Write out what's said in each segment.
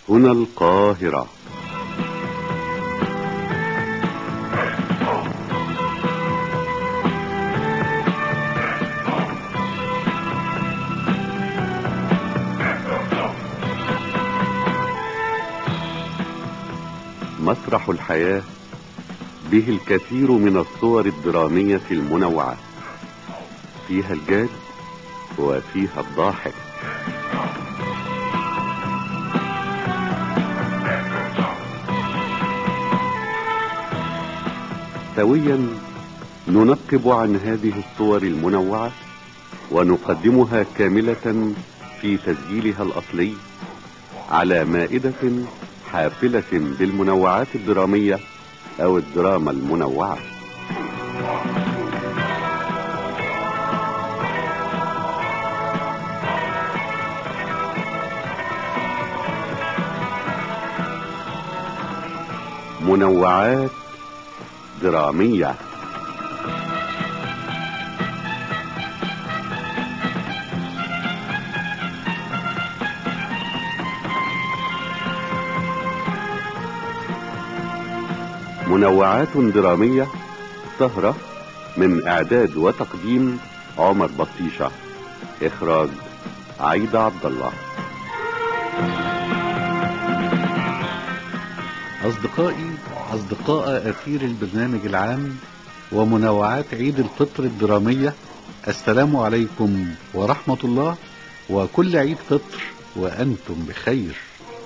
هنا القاهرة مسرح الحياة به الكثير من الصور الدرامية المنوعة فيها الجاد وفيها الضاحك سويا ننقب عن هذه الصور المنوعة ونقدمها كاملة في تسجيلها الأصلي على مائدة حافلة بالمنوعات الدرامية أو الدراما المنوعة منوعات درامية منوعات درامية سهرة من إعداد وتقديم عمر بطيشة إخراج عيد عبد الله أصدقائي أصدقاء أثير البرنامج العام ومنوعات عيد الفطر الدرامية السلام عليكم ورحمة الله وكل عيد فطر وأنتم بخير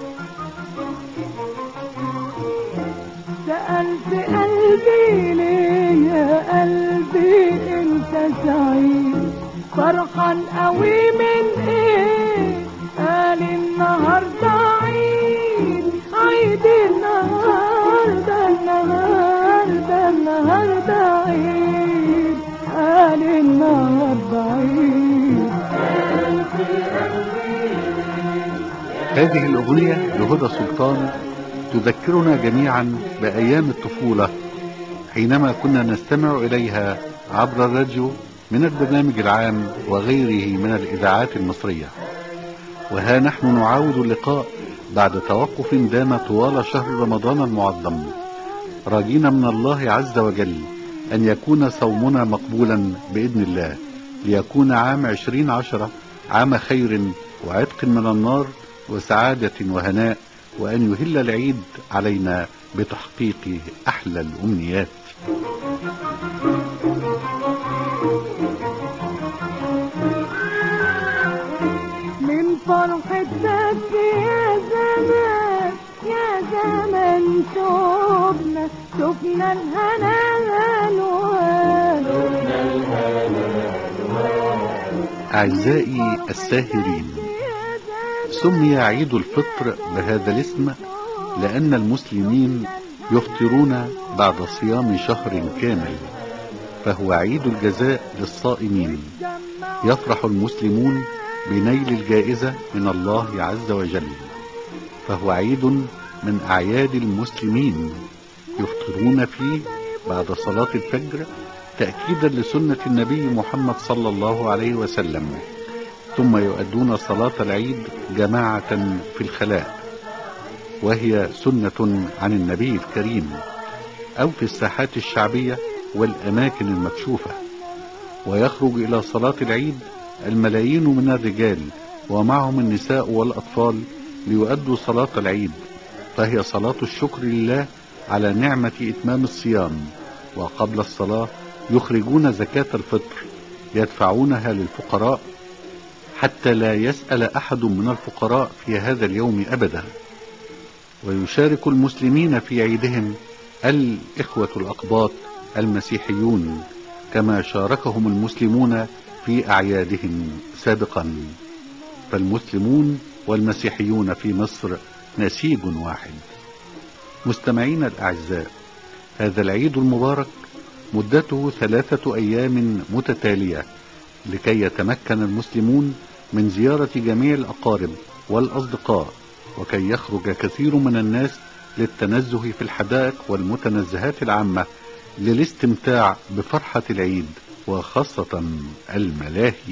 سألت قلبي ليه يا قلبي انت سعيد فرحان قوي من ايه قال النهارده عيد عيد النهارده النهارده النهارده عيد قال النهارده عيد هذه الأغنية لهدى سلطان تذكرنا جميعا بأيام الطفولة حينما كنا نستمع إليها عبر الراديو من البرنامج العام وغيره من الإذاعات المصرية وها نحن نعاود اللقاء بعد توقف دام طوال شهر رمضان المعظم راجين من الله عز وجل أن يكون صومنا مقبولا بإذن الله ليكون عام عشرين عشرة عام خير وعتق من النار وسعادة وهناء وأن يهل العيد علينا بتحقيق أحلى الأمنيات من فرحتك يا زمان يا زمان شوفنا شوفنا الهنا الوان أعزائي الساهرين سمي عيد الفطر بهذا الاسم لأن المسلمين يفطرون بعد صيام شهر كامل فهو عيد الجزاء للصائمين يفرح المسلمون بنيل الجائزة من الله عز وجل فهو عيد من أعياد المسلمين يفطرون فيه بعد صلاة الفجر تأكيدا لسنة النبي محمد صلى الله عليه وسلم ثم يؤدون صلاة العيد جماعة في الخلاء وهي سنة عن النبي الكريم أو في الساحات الشعبية والأماكن المكشوفة ويخرج إلى صلاة العيد الملايين من الرجال ومعهم النساء والأطفال ليؤدوا صلاة العيد فهي صلاة الشكر لله على نعمة إتمام الصيام وقبل الصلاة يخرجون زكاة الفطر يدفعونها للفقراء حتى لا يسأل أحد من الفقراء في هذا اليوم أبدا ويشارك المسلمين في عيدهم الإخوة الأقباط المسيحيون كما شاركهم المسلمون في أعيادهم سابقا فالمسلمون والمسيحيون في مصر نسيج واحد مستمعين الأعزاء هذا العيد المبارك مدته ثلاثة أيام متتالية لكي يتمكن المسلمون من زيارة جميع الأقارب والأصدقاء وكي يخرج كثير من الناس للتنزه في الحدائق والمتنزهات العامة للاستمتاع بفرحة العيد وخاصة الملاهي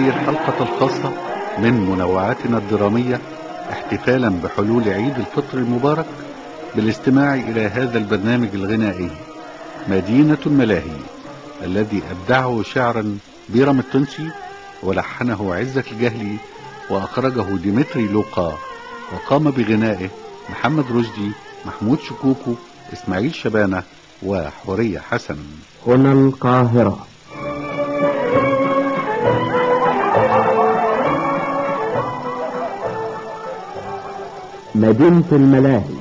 هذه الحلقة الخاصة من منوعاتنا الدرامية احتفالا بحلول عيد الفطر المبارك بالاستماع إلى هذا البرنامج الغنائي مدينة الملاهي الذي أبدعه شعرا بيرم التونسي ولحنه عزة الجهلي وأخرجه ديمتري لوقا وقام بغنائه محمد رشدي محمود شكوكو إسماعيل شبانة وحورية حسن هنا القاهرة مدينة الملاهي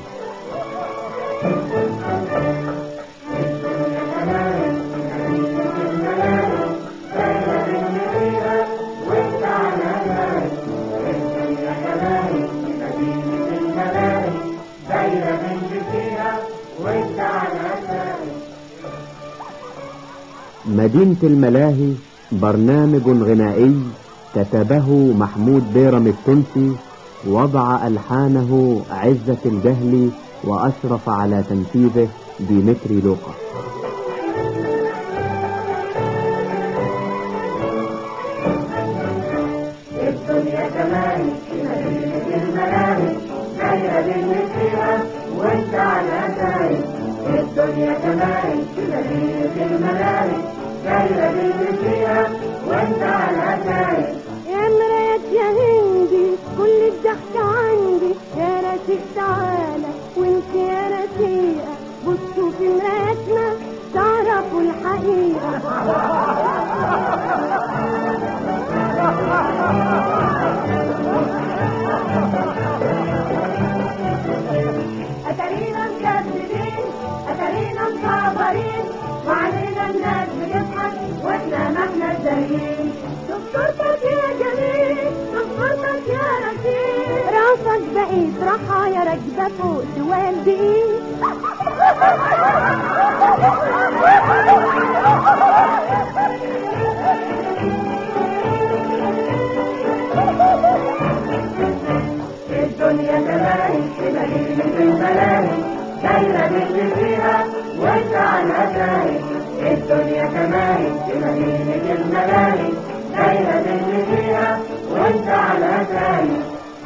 مدينة الملاهي برنامج غنائي كتبه محمود بيرم التونسي وضع ألحانه عزة الجهلي وأشرف على تنفيذه ديمتري لوقا الدنيا كمان مدينة الملاهي دايرة باللي فيها وانت على داير الدنيا كمان مدينة الملاهي دايرة باللي فيها وانت على داير يا مرايات يا هندي كل الضحك عندي يا رفيق تعالى وانت يا رفيقة بصوا في مراياتنا تعرفوا الحقيقة أتارينا مكذبين أتارينا مكبرين وعلينا الناس بتضحك واحنا ما احنا دارين دكتورتك يا جميل دكتورتك يا رفيق راسك بقيت راحة يا راكبة فوق دوال بإيه الدنيا تلاهي في مدينة الملاهي دايرة باللي فيها وانت على داهي الدنيا تلاهي في مدينة الملاهي دايرة باللي فيها وانت على داهي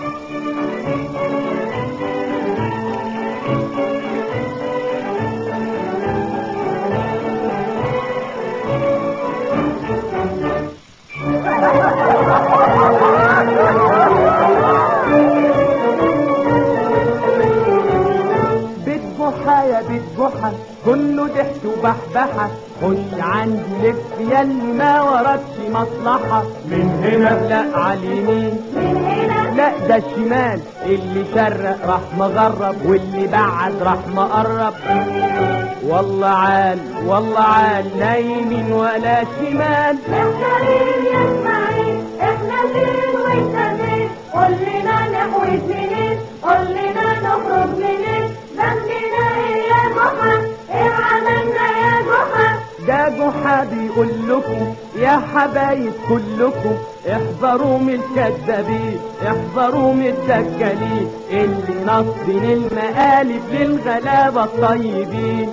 بتبحى يا بتبحى كله ضحك وبحبحة خش عندي لف ياللي ما وراكش مصلحة من هنا لا على اليمين من هنا لا ده الشمال اللي شرق راح مغرب واللي بعد راح مقرب والله عال والله عال لا يمين ولا شمال احنا مين يا اسماعيل احنا فين وانت فين قول لنا نحوز منين قول لنا نخرج منين ذنبنا ايه يا جحا ايه عملنا يا جحا ده جحا بيقول لكم يا حبايب كلكم احذروا من الكذابين احذروا من الدجالين اللي نصبين المقالب للغلابة الطيبين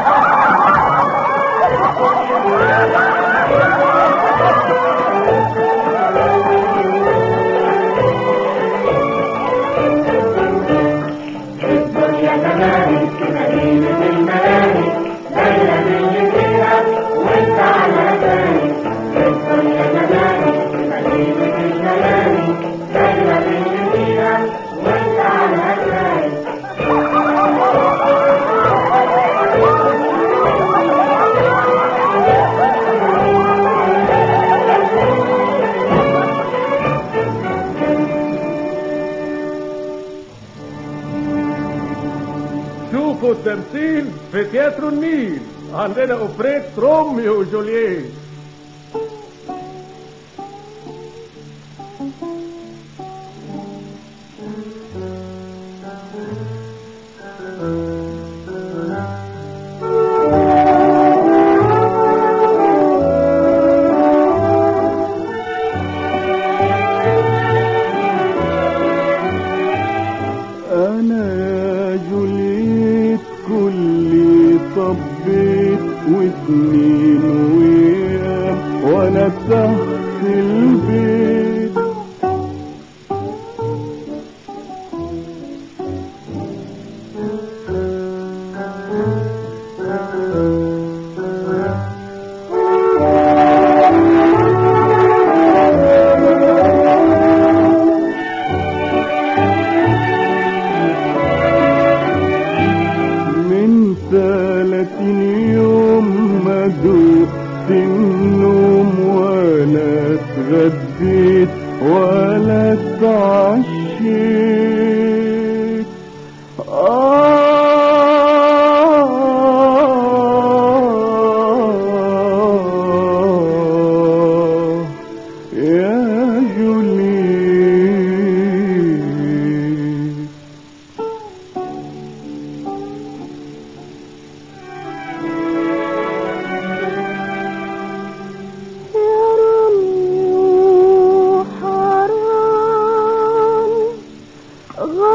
الدنيا تمام في مدينة الملاهي دايرة باللي فيها وانت على بالي الدنيا تمام في مدينة الملاهي دايرة باللي فيها وانت على بالي شوفوا التمثيل في تياترو النيل عندنا اوبريت روميو وجولييت انا يا جوليت كلي طبيت وسنين ويام وانا تحت البيت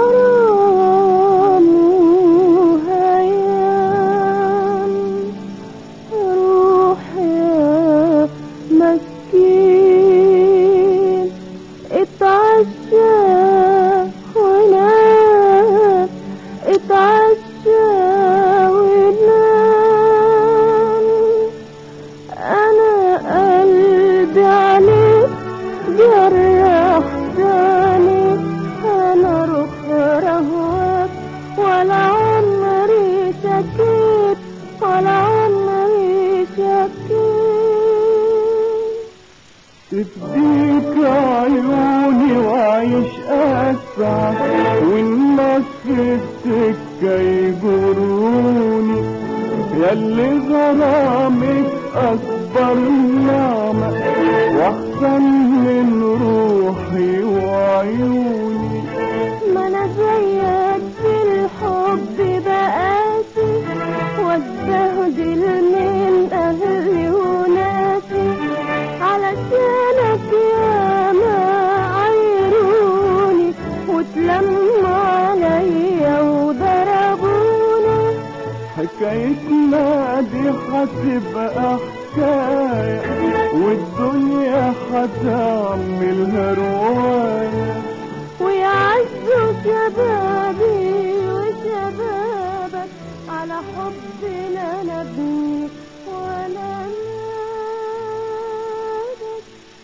غرام وهيام روح يا مسكين اتعشى ونام اتعشى ونام انا قلبي عليك جرح تاني انا روح رهوك ولا عمري شكيت ولا عمري شكيت تديك عيوني وعيش اسعد والناس في السكة يجروني ياللي غرامك اكبر نعمة واحسن من روحي وعيوني ما انا زيك في الحب بقاسي واتبهدل من اهلي وناسي علشانك يا ما عيروني وتلموا عليا وضربوني حكايتنا دي هتبقى حكاية والدنيا هتعملها رواية ويعزوا شبابي وشبابك على حب لا نبني ولا نابك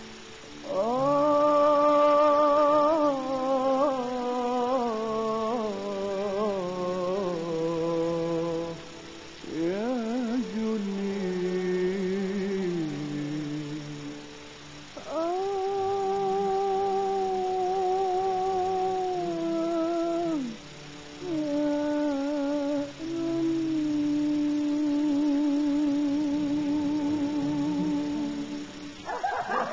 آه يا جولي آه يا أمي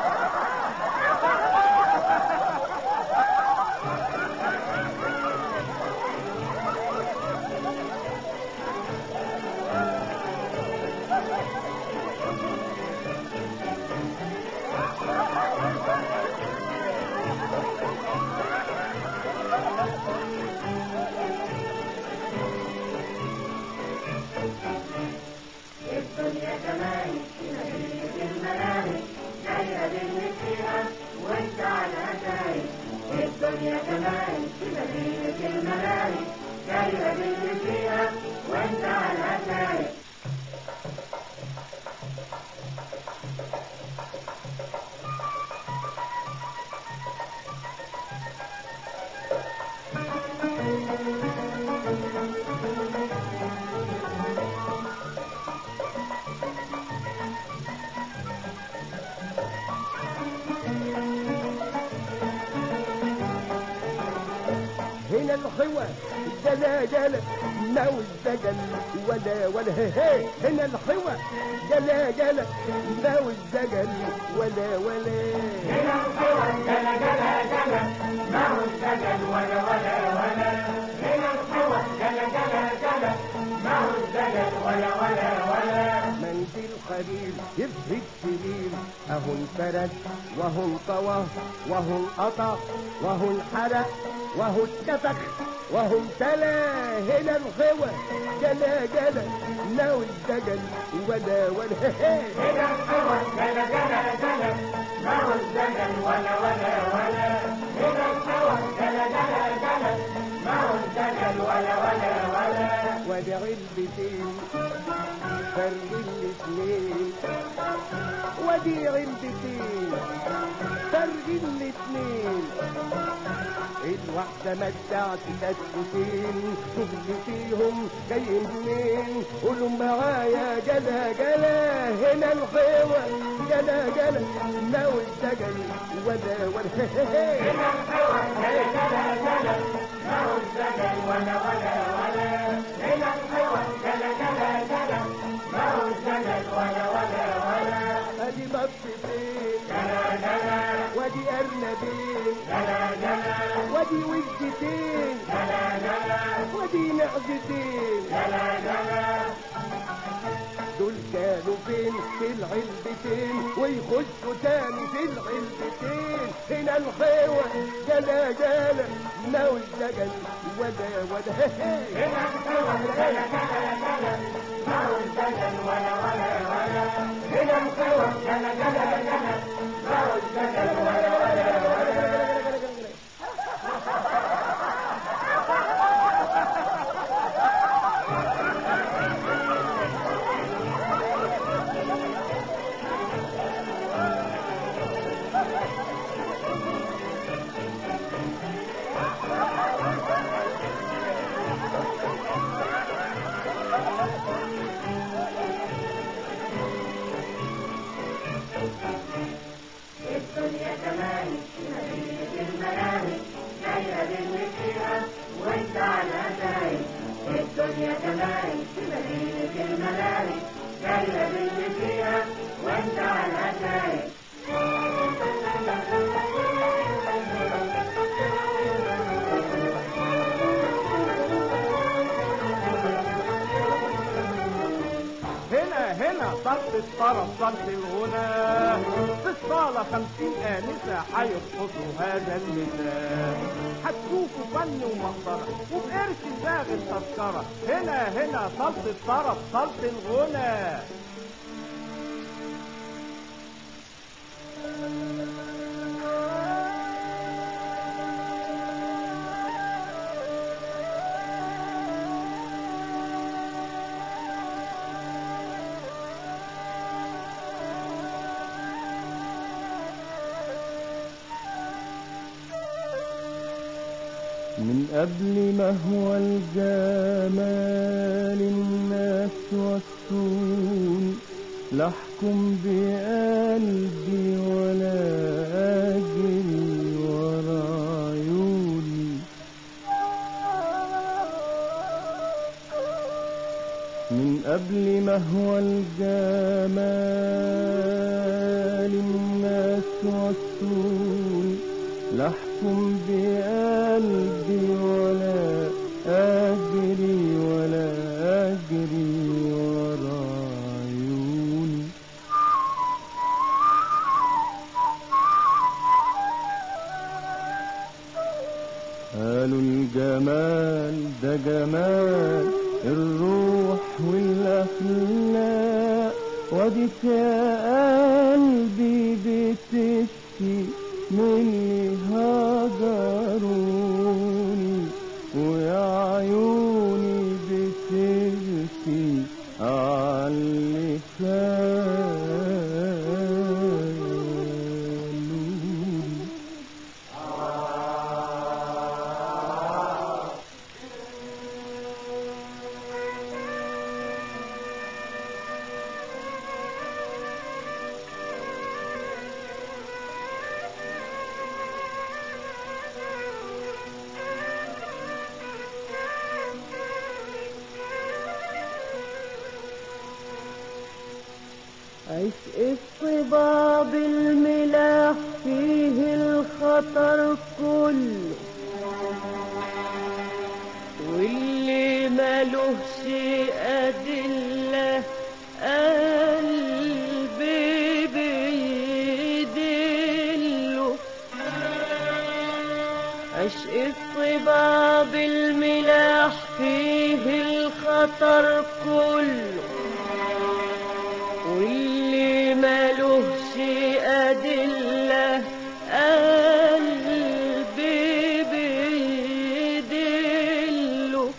الدنيا كمان مدينة الملاهي دايرة باللي فيها وانت على داير الدنيا كمان مدينة الملاهي دايرة باللي فيها وانت على داير هنا الحوى جلا جلا ناو الزجل ولا ولا هي هي هنا الحوى جلا جلا ناو الزجل ولا ولا هنا الحوى جلا جلا جلا ما هو الزجل ولا ولا ولا هنا الحوى جلا جلا جلا ما هو الزجل ولا ولا ولا منزل حبيب يفهد سنين اهو انفرد وهو انطوى وهو انقطع وهو انحرق وهو اتنفخ وهو امتلا هنا الغوى جلا جلا ناوي الزجل ولا ولا هنا الحوى جلا جلا جلا ما هو الزجل ولا ولا ولا هنا الحوى جلا جلا جلا ما هو الزجل ولا ولا ولا وادي علبتين فرق الاثنين وادي علبتين فرق الاثنين الواحدة متعت دستين شغل فيهم جاي منين قولوا معايا جلا جلا هنا الحوى جلا جلا ناوي الزجل ولا ولا هنا الحوى جلا جلا جلا ما هو الزجل ولا ولا ولا هنا الحوى جلا جلا جلا ما هو الزجل ولا ولا ولا ادي بطتين جلا جلا وادي ارنبين جلا جلا وادي وجتين جلا جلا ودي معزتين جلا جلا دول كانوا فين في العلبتين ويخشوا تاني في العلبتين هنا الخيوة جلا جلا ناوي الدجل ولا ولا هنا الخيوة جلا جلا جلا ناوي الدجل ولا ولا ولا هنا الخيوة جلا جلا جلا ناوي الدجل ولا ولا ولا الدنيا كمان مدينة الملاهي دايرة باللي فيها وانت على دايم الدنيا كمان مدينة الملاهي دايرة باللي فيها وانت على دايم هنا هنا صرف الطرف صرف الغنى في الصالة خمسين آنسة هيرقصوا هذا النداء هتشوفوا فن ومسطرة وبقرش زاغ التذكرة هنا هنا صرف الطرف صرف الغنى من قبل ما هو الجمال الناس والسون لحكم بقلبي ولا أجري ورا عيوني من قبل ما هو الجمال الناس والسون لحكم بقلبي ولا أجري ولا أجري ورا عيوني قالوا الجمال ده جمال الروح والأخلاق وديك يا قلبي بتشكي من اللي هجروني ويا عيوني بتبكي عاللي خانوني عشق الصباب الملاح فيه الخطر كله واللي ملوش أدلة قلبي بيدله عشق الصباب الملاح فيه الخطر كله واللي ملوش أدلة قلبي بيدله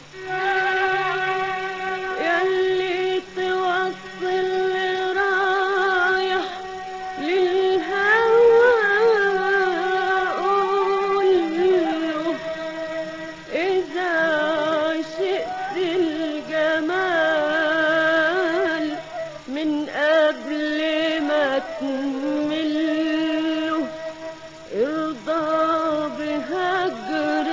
ياللي توصل رايح للهوى قوله إذا شئت الجمال من قبل ما تمله ارضى بهجر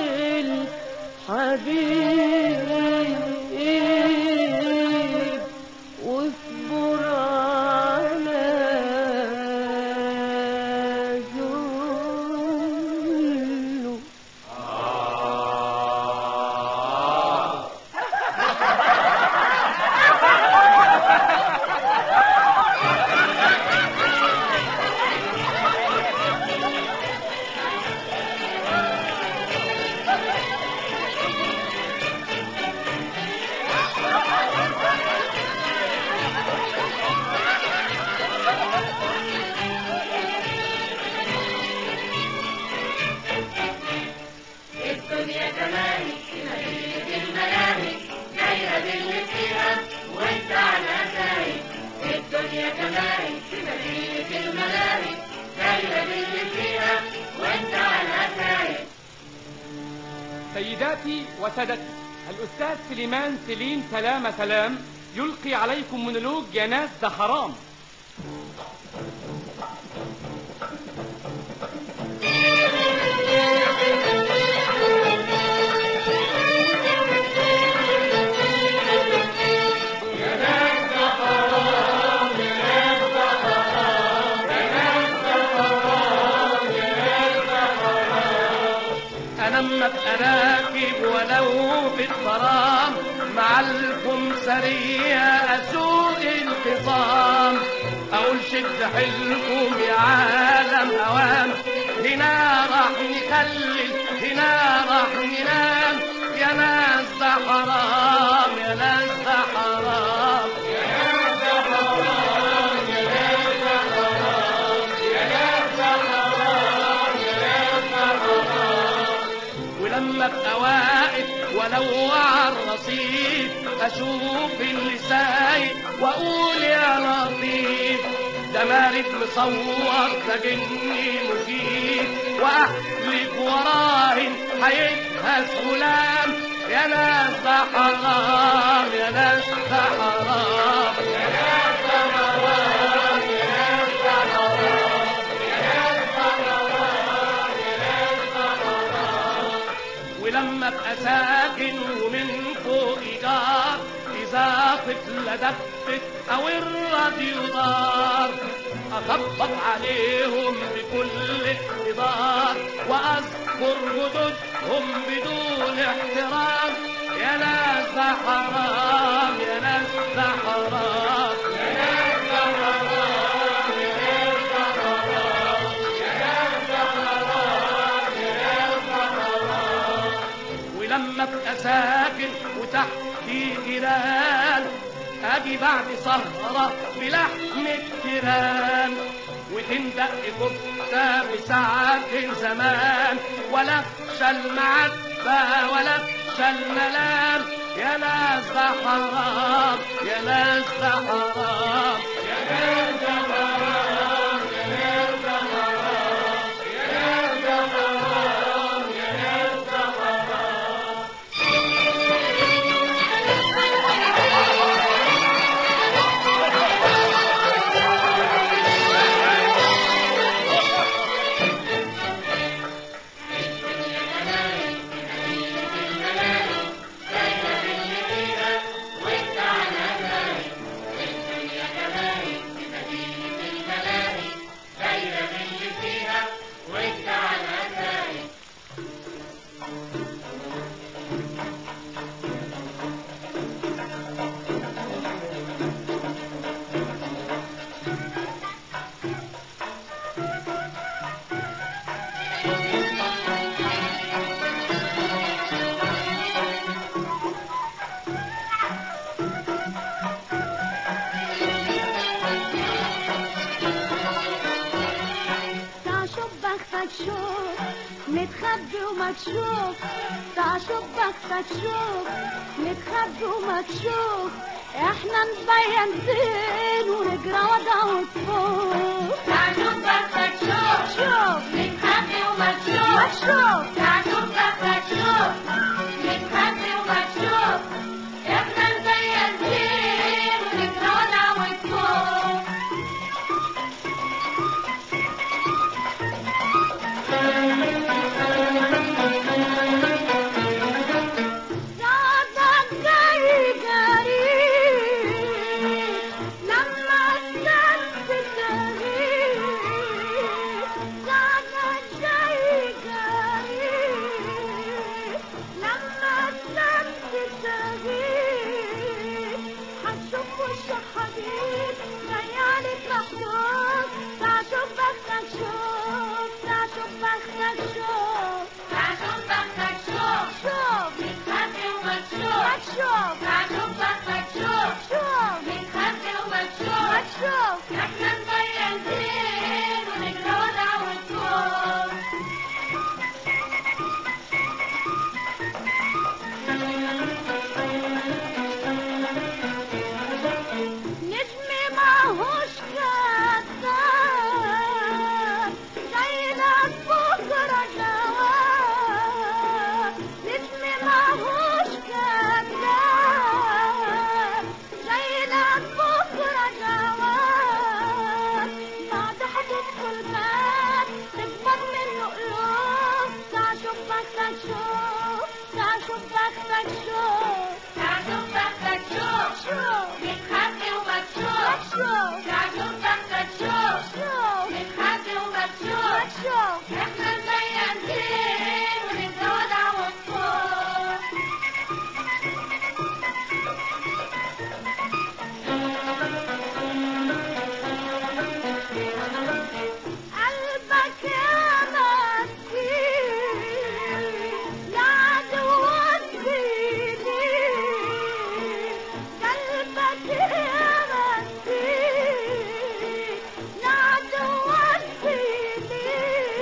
الحبيب واصبر على ذله سيداتي وسادتي الأستاذ سليمان سليم سلام سلام يلقي عليكم مونولوج يا ناس ده حرام انا اما ابقى راكب ولو بالغرام مع الخمسرية اسوق الخصام اقول شد حيلكم يا عالم اوام هنا راح نخلل هنا راح ننام يا ناس ده حرام يا ناس ده حرام يا ناس ده حرام يا ناس ده حرام يا ناس ده حرام يا ناس ده حرام ولما ابقى واقف ولو على الرصيف اشوف اللي سايق واقول يا لطيف ده مارد مصور ده جني مخيف واحلف وراهن هيتهز غلام يا ناس ده حرام يا ناس ده حرام يا ناس ده حرام يا ناس ده حرام يا ناس ده حرام يا ناس ده حرام ولما ابقى ساكن ومن فوق جار اذا طفلة دبت او الراديو دار اخبط عليهم بكل اقتدار واذكر جدودهم بدون احترام يا ناس ده حرام يا ناس ده حرام يا ناس ده حرام يا ناس ده حرام يا ناس ده حرام يا ناس ده حرام ولما ابقى ساكن وتحتي جيران اجي بعد سهرة بلحم التيران وتندق كفتة بساعة زمان ولا اخشى المعدة ولا اخشى الملام يا ناس ده حرام يا ناس ده حرام يا ناس ده حرام يا ناس ده حرام يا ناس ده حرام يا ناس ده حرام تعال شوف بختك شوف متخبي وما تشوف تعال شوف بختك شوف متخبي وما تشوف احنا نبين زين ونجرى وضع وتفوق تعال شوف بختك شوف شوف متخبي وما تشوف ما تشوف تعال شوف بختك شوف متخبي وما تشوف احنا نبين زين ونجرى وضع وتفوق صعبك زي جريء لما الناس تغيب صعبك زي جريء لما الناس تغيب هتشوف وش حبيب جاي عليك مخطوف تعال شوف بختك شوف تعال شوف بختك شوف تعال شوف بختك شوف شوف متخبي وما تشوف ما تشوف تعال شوف بختك شوف شوف متخبي وما تشوف ما تشوف احنا نبين زين ونجرى وضع وتفوق نجمي ماهوش كذاب زي ناس بكرة جواب شوف بختك شوف تعجب بختك شوف شوف متخبي ومكشوف شوف تعجب بختك شوف شوف متخبي ومكشوف شوف احنا نبين زين ونتجوز ونفوق قلبك يا مسكين لعدو فيني قلبك يا مسكين لعدو فيني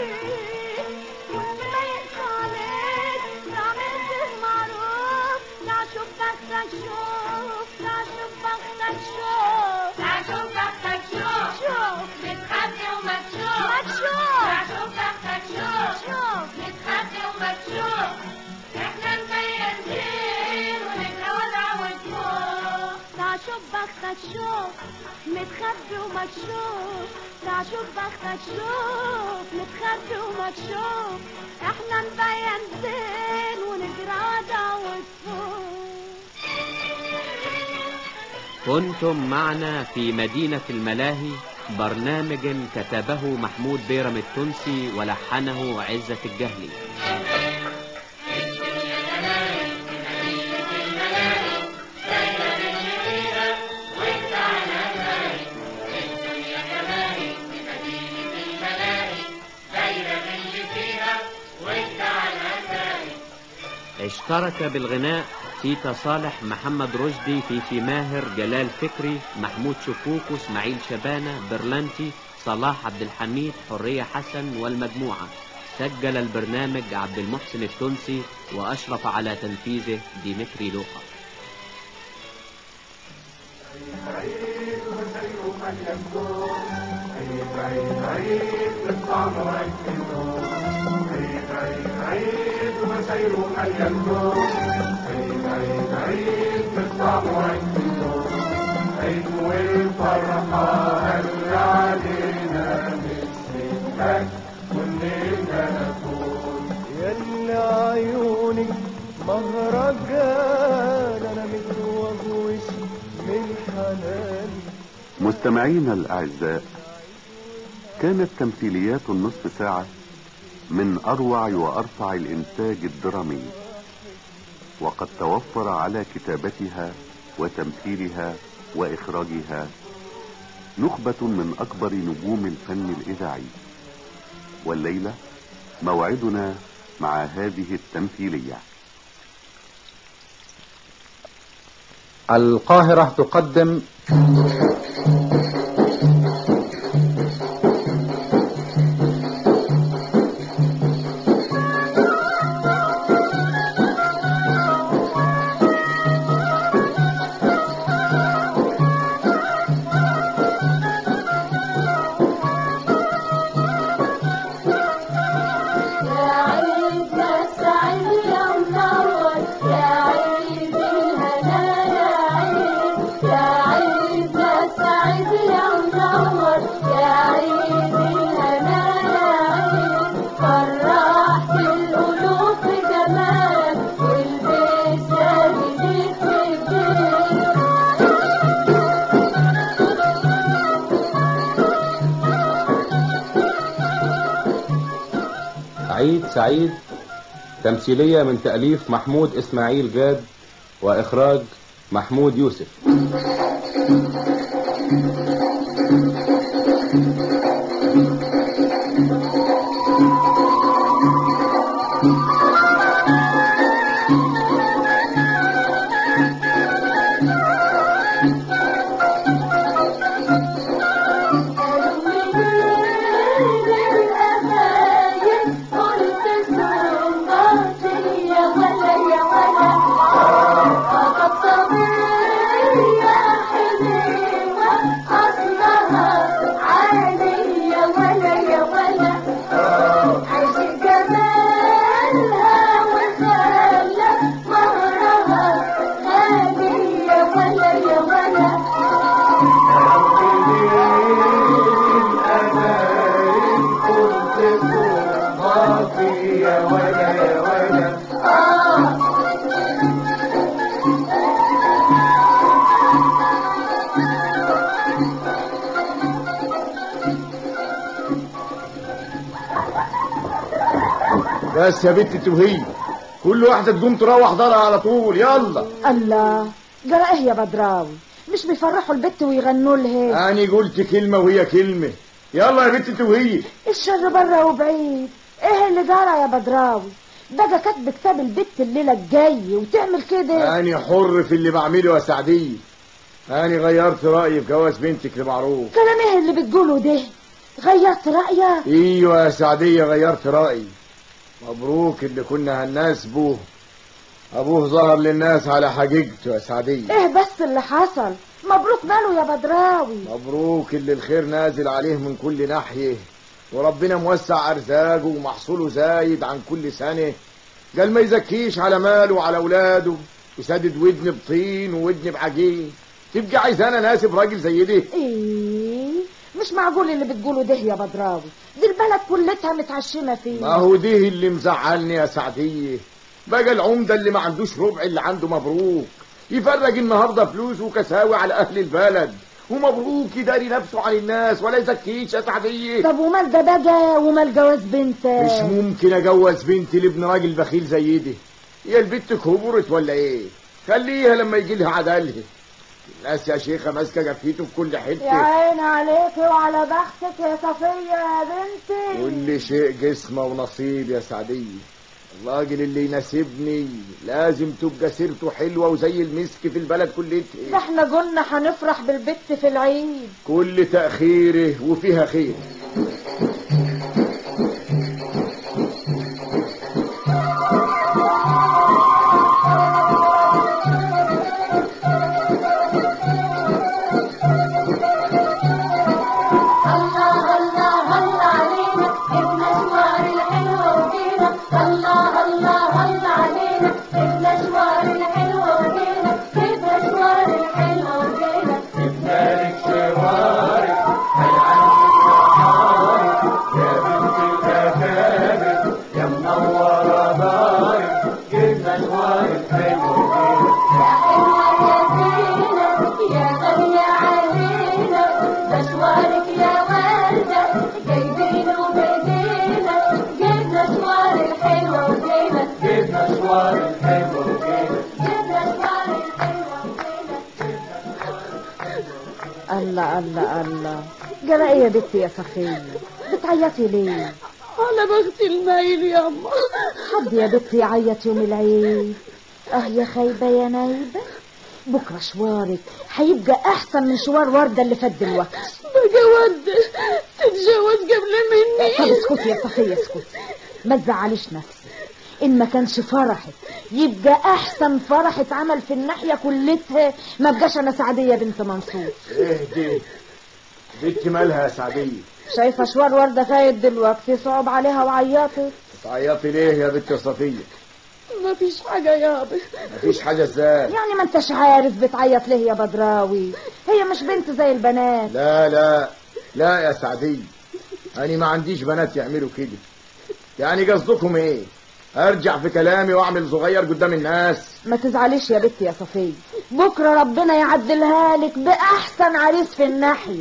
وما يخالف تعمل معروف لا شوف بختك شوف لا شوف بختك شوف تعجب بختك شوف شوف متخبي ومكشوف مكشوف. تعجب بختك شوف شوف متخبي ومكشوف احنا نبين زين ونتجوز ونفوق لا شوف بختك شوف متخبي ومكشوف لا شوف بختك شوف متخبي ومكشوف احنا نبين زين ونتراضى وتفوق كنتم معنا في مدينة الملاهي برنامج كتبه محمود بيرم التونسي ولحنه عزة الجهلي اشترك بالغناء تيتا صالح محمد رشدي فيفي ماهر جلال فكري محمود شكوكو اسماعيل شبانة برلانتي صلاح عبد الحميد حرية حسن والمجموعة سجل البرنامج عبد المحسن التونسي وأشرف على تنفيذه ديمتري لوقا ياللي عيونك مهرجان انا متوغوش من حناني مستمعينا الأعزاء كانت تمثيليات النصف ساعة من أروع وأرفع الإنتاج الدرامي وقد توفر على كتابتها وتمثيلها وإخراجها نخبة من أكبر نجوم الفن الإذاعي والليلة موعدنا مع هذه التمثيلية القاهرة تقدم يا عيد يا سعيد يا منور يا عيد الهنا يا عيد يا عيد يا سعيد يا منور يا عيد الهنا يا عيد فرحت القلوب بجمالك والبيت جديد في البيت عيد سعيد تمثيلية من تأليف محمود إسماعيل جاد وإخراج محمود يوسف يا بس يا بنت توهي كل واحدة تقوم تروح دارها على طول يلا الله جرى ايه يا بدراوي مش بيفرحوا البت ويغنوا لها أنا قلت كلمة وهي كلمة يلا يا بنت توهي الشر بره وبعيد ايه اللي جرى يا بدراوي بقى كاتب كتاب البت الليله الجاي وتعمل كده أنا حر في اللي بعمله يا سعدية أنا غيرت رأيي في جواز بنتك لمعروف كلام ايه اللي بتقوله ده غيرت رايك ايوه يا سعدية غيرت رأيي مبروك اللي كنا هنناسبه ابوه ظهر للناس على حقيقته يا سعدية ايه بس اللي حصل مبروك ماله يا بدراوي مبروك اللي الخير نازل عليه من كل ناحية وربنا موسع ارزاقه ومحصوله زايد عن كل سنة قال ما يزكيش على ماله وعلى اولاده يسدد ودن بطين وودن بعجين تبقى عايز انا ناسب راجل زي ده ايه مش معقول اللي بتقوله ده يا بدراوي دي البلد كلتها متعشمه فيه ما هو ده اللي مزعلني يا سعدية بقى العمدة اللي ما عندوش ربع اللي عنده مبروك يفرج النهاردة فلوس وكساوي على أهل البلد ومبروك يداري نفسه عن الناس ولا يزكيش يا سعدية طب ومال ده بقى ومال جواز بنتك مش ممكن أجوز بنتي لابن راجل بخيل زي ده هي البت كبرت ولا إيه خليها لما يجي لها عدلها الناس يا شيخة ماسكة جفيته في كل يا حتة عين عليكي وعلى بختك يا صفية يا بنتي كل شيء جسمه ونصيب يا سعدية الراجل اللي يناسبني لازم تبقى سيرته حلوة وزي المسك في البلد ده كلتها احنا قلنا هنفرح بالبت في العيد كل تأخيره وفيها خير الله الله الله علينا المشوار الحلو وجينا الله الله الله علينا المشوار الحلو وجينا المشوار الحلو وجينا مالك شوارك هيعدي صحارك يا بنت الأكابر يا منورة دارك جبنا شوارك حلو يا حلوة يا زينة يا غالية علينا مشوارك يا وردة جايبينه بإيدينا جبنا شوار الحلوة وجينا جبنا شوارك حلو جبنا شوار الحلوة وجينا الله الله الله جرى ايه يا بنتي يا صفية بتعيطي ليه على بختي المايل يا أما حد يا بنتي يعيط يوم العيد اه يا خايبة يا نايبة بكرة شوارك هيبقى احسن من شوار وردة اللي فات دلوقتي بقى وردة تتجوز قبل مني طب اسكتي يا صفية اسكتي ما تزعليش نفسك ان ما كانش فرحك يبقى احسن فرح اتعمل في الناحية كلتها ما بقاش انا سعدية بنت منصور ايه دي بنتي مالها يا سعدية شايفة شوار وردة فايت دلوقتي صعب عليها وعيطت تعيطي ليه يا بنت صفية ما فيش حاجة يابا مفيش حاجة ازاي يعني ما انتش عارف بتعيط ليه يا بدراوي هي مش بنت زي البنات لا لا لا يا سعدية أنا ما عنديش بنات يعملوا كده يعني قصدكم إيه أرجع في كلامي وأعمل صغير قدام الناس ما تزعليش يا بنتي يا صفية بكرة ربنا يعدلها لك بأحسن عريس في الناحية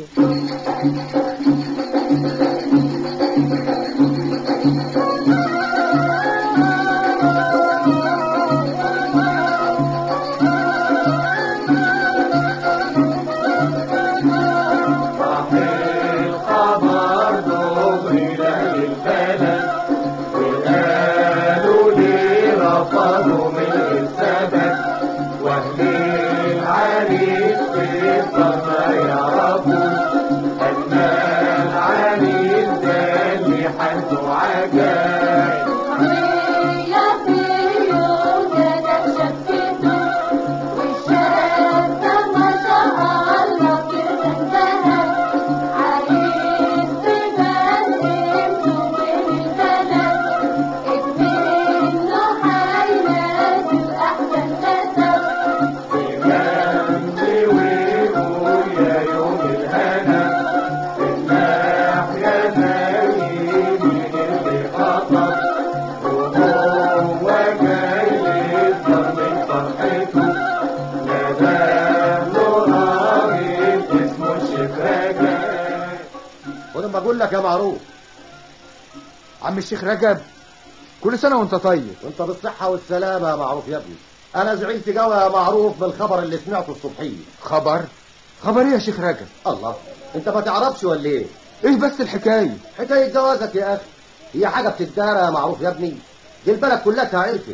الخبر دغري للبلد وقالوا لي رفضوا من السبب واهل العريس بيفضل ما يعرفوا ان العريس ده اللي حالته عجايب يا فيو جدك شفته والشبكة ما شاء الله كرهتها عريس ببسمته بين البلد اكمنه هينادي أحسن نسب يمشي ويقول يا يوم الهنا الناحية زي مين اللي خطب وهو جاي يفضل من فرحته ناداه له راجل اسمه الشيخ رجب وأنا بقول لك يا معروف عم الشيخ رجب كل سنة وانت طيب وانت بالصحة والسلامة يا معروف يا ابني انا زعلت قوي يا معروف بالخبر اللي سمعته الصبحية خبر خبر ايه يا شيخ رجب الله انت ما تعرفش ولا ايه ايه بس الحكاية حكاية جوازك يا اخي هي حاجة بتدارى يا معروف يا ابني دي البلد كلها عرفت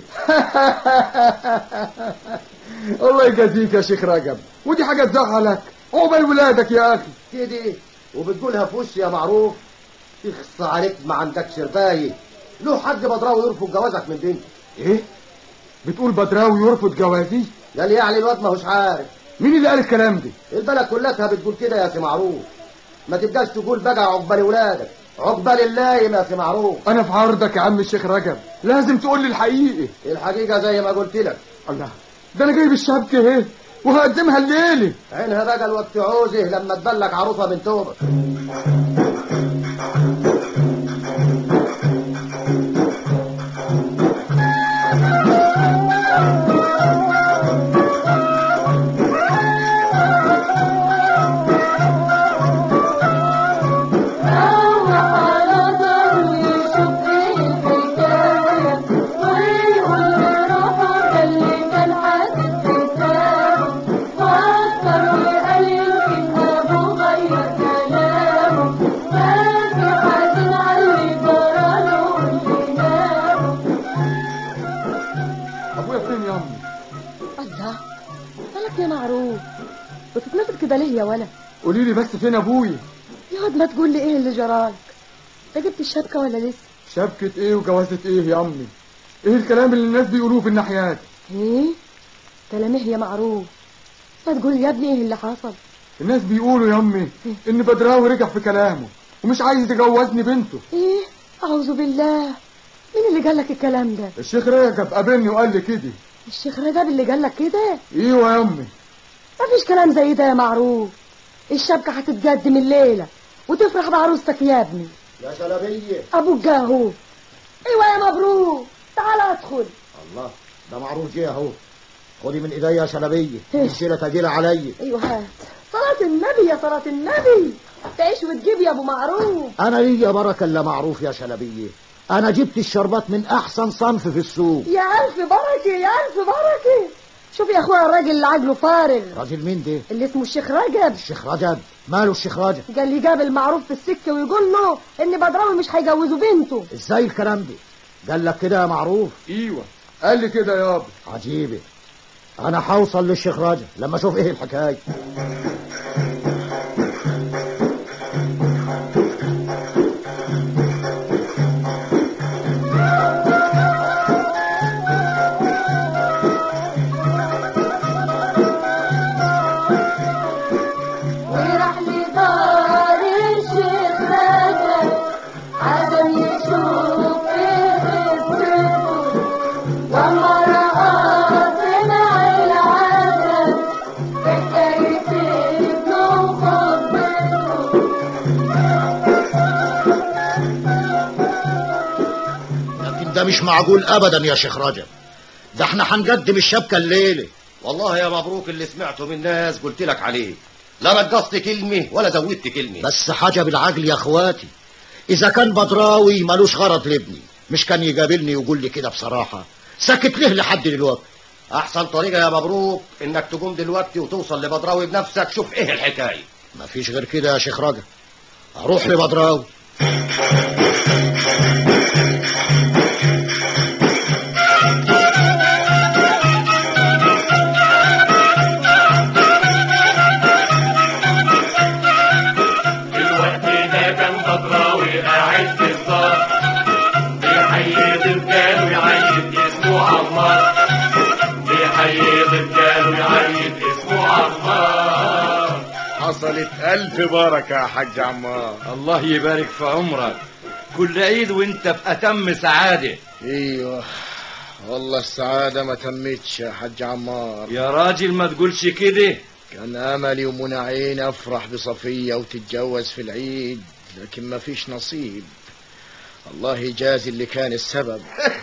الله يجازيك يا شيخ رجب ودي حاجة تزعلك عقبال ولادك يا اخي كده وبتقولها في وشي يا معروف يخص عليك ما عندكش رباية له حد بدراوي يرفض جوازك من بنتي ايه بتقول بدراوي يرفض جوازي قال يعني الواد ما هوش عارف مين اللي قال الكلام ده البلد كلها بتقول كده يا سي معروف ما تبقاش تقول بقى عقبال ولادك عقبال اللايم يا سي معروف انا في عرضك يا عم الشيخ رجب لازم تقول لي الحقيقة الحقيقة زي ما قلت لك الله ده انا جايب الشبكة اهي وهقدمها الليلة عينها بقى الوقت عوزه لما تبلك عروسة من توبة ابويا فين يا امي الله مالك يا معروف بتتنطط كده ليه يا ولا قولي لي بس فين ابويا يا واد ما تقول لي ايه اللي جرالك انت جبت الشبكه ولا لسه شبكة ايه وجوازة ايه يا امي ايه الكلام اللي الناس بيقولوه في الناحيات ايه كلام ايه يا معروف ما تقول يا ابني ايه اللي حصل الناس بيقولوا يا امي ان بدراوي رجع في كلامه ومش عايز يجوزني بنته ايه اعوذ بالله مين اللي قال لك الكلام ده الشيخ رجب قابلني وقال لي كده الشيخ رجب اللي قال لك كده ايوه يا امي مفيش كلام زي ده يا معروف الشبكه هتتقدم الليله وتفرح بعروستك يا ابني يا شلبية ابوك جاهو ايوه يا مبروك تعال ادخل الله ده معروف جه اهو خدي من ايديا يا شلبية الشيلة تجيل عليا ايوه هات صلاة النبي يا صلاة النبي تعيش وتجيب يا ابو معروف انا ليا بركة الا معروف يا شلبية انا جبت الشربات من احسن صنف في السوق يا الف بركه يا الف بركه شوف يا اخويا الراجل اللي عجله فارغ راجل مين ده اللي اسمه الشيخ رجب الشيخ رجب ماله الشيخ رجب قال لي جاب المعروف في السكه ويقول له ان بدراوي مش هيجوزوا بنته ازاي الكلام ده قال لك كده يا معروف ايوه قال لي كده يابا عجيبة انا هوصل للشيخ رجب لما اشوف ايه الحكايه وراح لدار الشيخ رجب عشان يشوف ايه قصته وما رأى سمع العجب حكاية ابنه وخطته لكن ده مش معقول ابدا يا شيخ رجب ده احنا هنقدم الشبكه الليله والله يا مبروك اللي سمعته من الناس قلت لك عليه لا نقصت كلمة ولا زودت كلمة بس حاجه بالعقل يا اخواتي اذا كان بدراوي ملوش غرض لابني مش كان يقابلني ويقول لي كده بصراحه سكت ليه لحد دلوقتي أحسن طريقة يا مبروك إنك تقوم دلوقتي وتوصل لبدراوي بنفسك شوف إيه الحكاية مفيش غير كده يا شيخ رجب اروح لبدراوي الوقت ده كان بدراوي قاعد في الدار بيحيي رجاله يعيد اسمه عمار بيحيي رجاله يعيد اسمه عمار حصلت ألف بركة يا حاج عمار الله يبارك في عمرك كل عيد وانت في أتم سعادة ايوه والله السعادة ما تمتش يا حاج عمار يا راجل ما تقولش كده كان املي ومنى عين افرح بصفية وتتجوز في العيد لكن ما فيش نصيب الله يجازي اللي كان السبب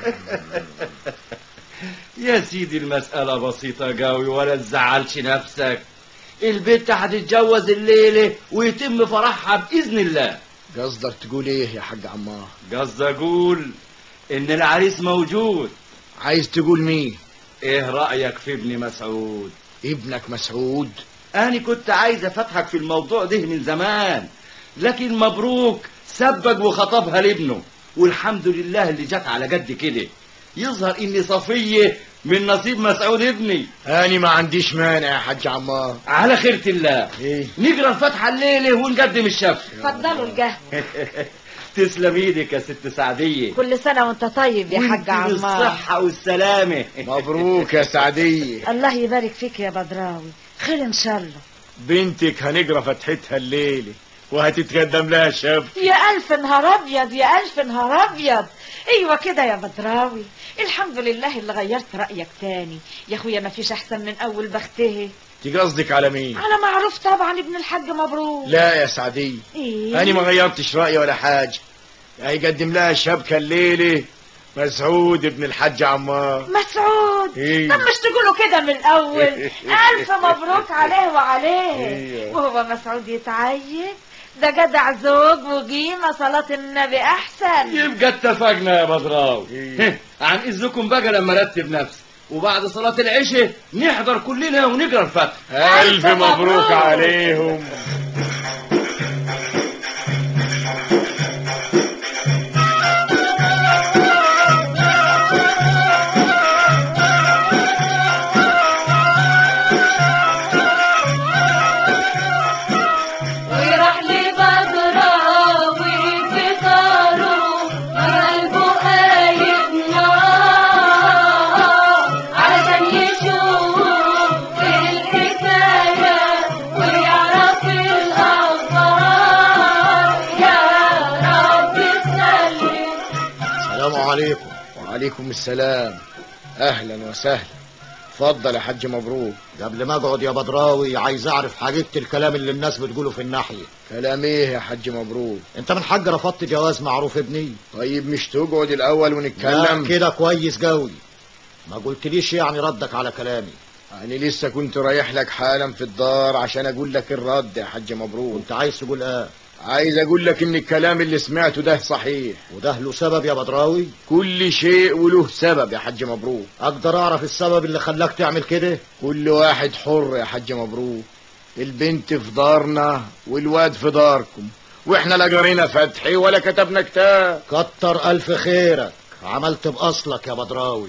يا سيدي المسألة بسيطة قوي ولا تزعلش نفسك البنت هتتجوز الليلة ويتم فرحها بإذن الله قصدك تقول ايه يا حاج عمار قصدي أقول ان العريس موجود عايز تقول مين ايه رأيك في ابن مسعود ابنك مسعود انا كنت عايز افتحك في الموضوع ده من زمان لكن مبروك سبق وخطبها لابنه والحمد لله اللي جت على قد كده يظهر اني صفية من نصيب مسعود ابني أنا ما عنديش مانع يا حاج عمار على خيرة الله إيه؟ نقرا الفاتحة الليلة ونقدم الشف اتفضلوا القهوة تسلم ايدك يا ست سعدية كل سنة وانت طيب يا حاج وانت عمار بالصحة والسلامة مبروك يا سعدية الله يبارك فيك يا بدراوي خير ان شاء الله بنتك هنقرا فتحتها الليلة وهتتقدم لها شاب يا ألف نهار أبيض يا ألف نهار أبيض أيوة كده يا بدراوي الحمد لله اللي غيرت رأيك تاني يا أخويا ما فيش أحسن من أول بخته انت قصدك على مين على معروف طبعا ابن الحاج مبروك لا يا سعدية إيه؟ أنا ما غيرتش رأيي ولا حاجة هيقدم لها شبكة الليلة مسعود ابن الحاج عمار مسعود إيه. طب مش تقولوا كده من الأول ألف مبروك عليه وعليه إيه. وهو مسعود يتعين ده جدع زوج وقيمة صلاة النبي أحسن يبقى اتفقنا يا بدراوي عن اذنكم بقى لما ارتب نفسي وبعد صلاة العشاء نحضر كلنا ونقرا الفتح ألف مبروك عليهم وراح لبدراوي في داره وقلبه قايد نار علشان يشوف الحكاية ويعرف الأخبار يا رب سلم السلام عليكم وعليكم السلام أهلا وسهلا اتفضل يا حاج مبروك قبل ما اقعد يا بدراوي عايز اعرف حقيقة الكلام اللي الناس بتقوله في الناحية كلام ايه يا حاج مبروك انت من حق رفضت جواز معروف ابني طيب مش تقعد الأول لا ونتكلم كده كويس قوي ما قلتليش يعني ردك على كلامي أنا لسه كنت رايح لك حالا في الدار عشان أقول لك الرد يا حاج مبروك انت عايز تقول ايه عايز أقول لك إن الكلام اللي سمعته ده صحيح وده له سبب يا بدراوي كل شيء وله سبب يا حاج مبروك اقدر اعرف السبب اللي خلاك تعمل كده كل واحد حر يا حاج مبروك البنت في دارنا والواد في داركم واحنا لا قرينا فتحي ولا كتبنا كتاب كتر الف خيرك عملت باصلك يا بدراوي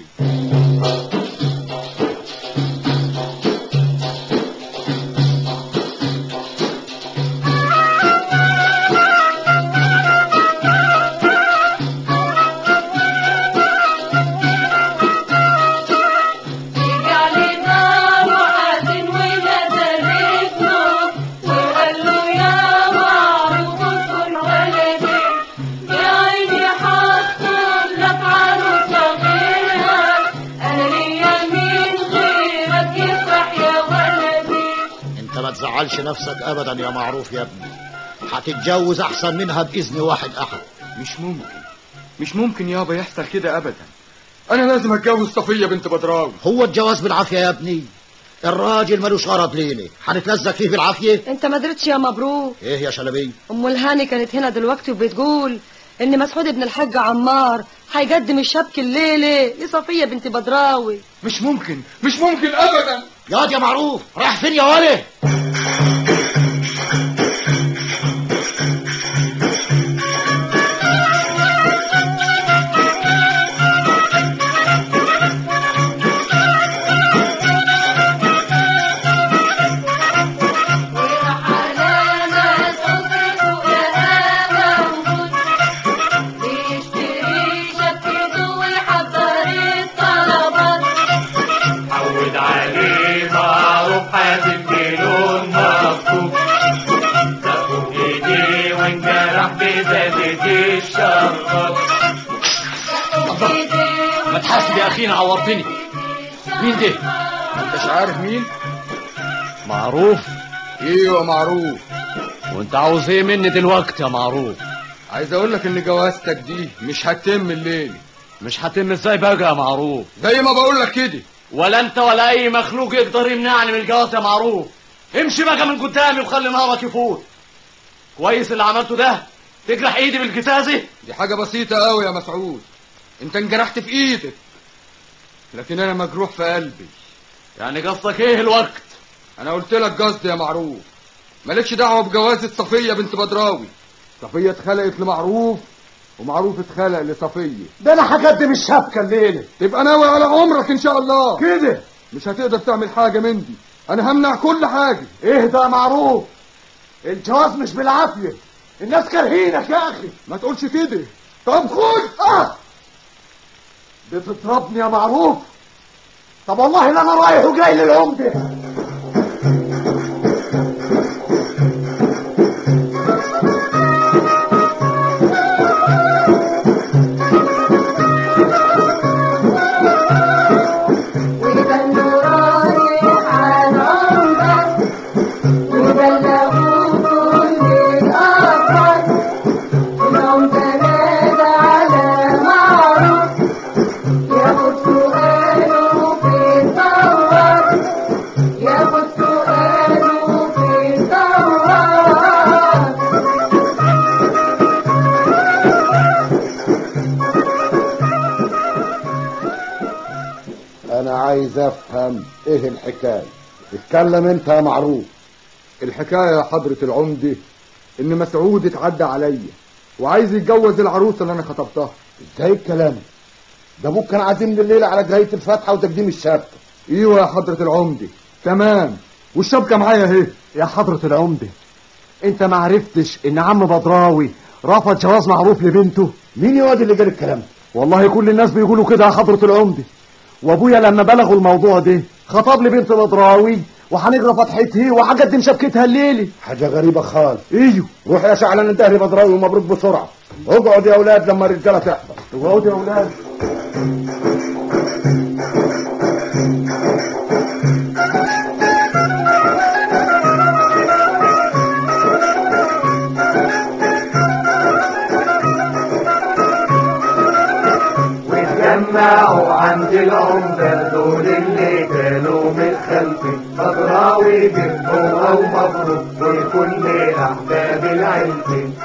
رجع لداره حزين ونزل ابنه وقال له يا معروف اذكر ولدي يا عيني حصل لك عروسة غيرها انا ليا مين غيرك يفرح يا ولدي انت ما تزعلش نفسك ابدا يا معروف يا ابني هتتجوز احسن منها باذن واحد احد مش ممكن مش ممكن يابا يحصل كده ابدا انا لازم اتجوز صفيه بنت بدراوي هو الجواز بالعافيه يا ابني الراجل ملوش غرض لينا هنتلزق فيه بالعافيه انت ما درتش يا مبروك ايه يا شلبي ام الهاني كانت هنا دلوقتي وبتقول ان مسعود ابن الحاج عمار هيقدم الشبك الليله لصفيه بنت بدراوي مش ممكن مش ممكن ابدا ياض يا معروف رايح فين يا ولد وراح على ناس أسرته يا موجود بيشتري شبكته ويحضر الطلبات عود عليه معروف حازم بلون مكتوب سابوا ايديه وانجرح بزازة الشربات ما تحاسب يا اخينا عورتني مين ده ما انتش عارف مين معروف ايوه معروف وانت عاوز ايه مني دلوقتي يا معروف عايز اقول لك ان جوازتك دي مش هتتم الليل مش هتم ازاي بقى يا معروف زي ما بقول لك كده ولا انت ولا اي مخلوق يقدر يمنعني من الجواز يا معروف امشي بقى من قدامي وخلي نهارك يفوت كويس اللي عملته ده تجرح ايدي بالجزازه دي حاجه بسيطه قوي يا مسعود انت انجرحت في ايدك لكن انا مجروح في قلبي يعني قصدك ايه الوقت انا قلت لك قصدي يا معروف مالكش دعوه بجوازة صفيه بنت بدراوي صفيه اتخلقت لمعروف ومعروف اتخلق لصفيه ده انا هقدم الشبكه الليله تبقى ناوي على عمرك ان شاء الله كده مش هتقدر تعمل حاجه من دي انا همنع كل حاجه ايه ده معروف الجواز مش بالعافيه الناس كارهينك يا اخي ما تقولش كده طب خد اه بتضربني يا معروف طب والله لا انا رايح وجاي للعمده انا عايز افهم ايه الحكايه اتكلم انت يا معروف الحكايه يا حضره العمده ان مسعود اتعدى عليا وعايز يتجوز العروسه اللي انا خطبتها ازاي الكلام ده ابوك كان عازمني الليله على جرايه الفاتحه وتقديم الشبكه ايوه يا حضره العمده تمام والشبكه معايا اهي يا حضرة العمدة انت ما عرفتش ان عم بدراوي رفض جواز معروف لبنته مين يا واد اللي قال الكلام ده والله كل الناس بيقولوا كده يا حضرة العمدة وابويا لما بلغوا الموضوع ده خطب لي بنت بدراوي وهنجرى فتحتها وهقدم شبكتها الليلة حاجه غريبه خالص ايوه روح يا شعلان انتهي بدراوي ومبروك بسرعه اقعد يا اولاد لما الرجاله تحضر اقعدوا يا اولاد واتجمعوا عند العمدة دول اللي كانوا من خلفي بدراوي بن هو ومبروك دول كل أحباب العيلة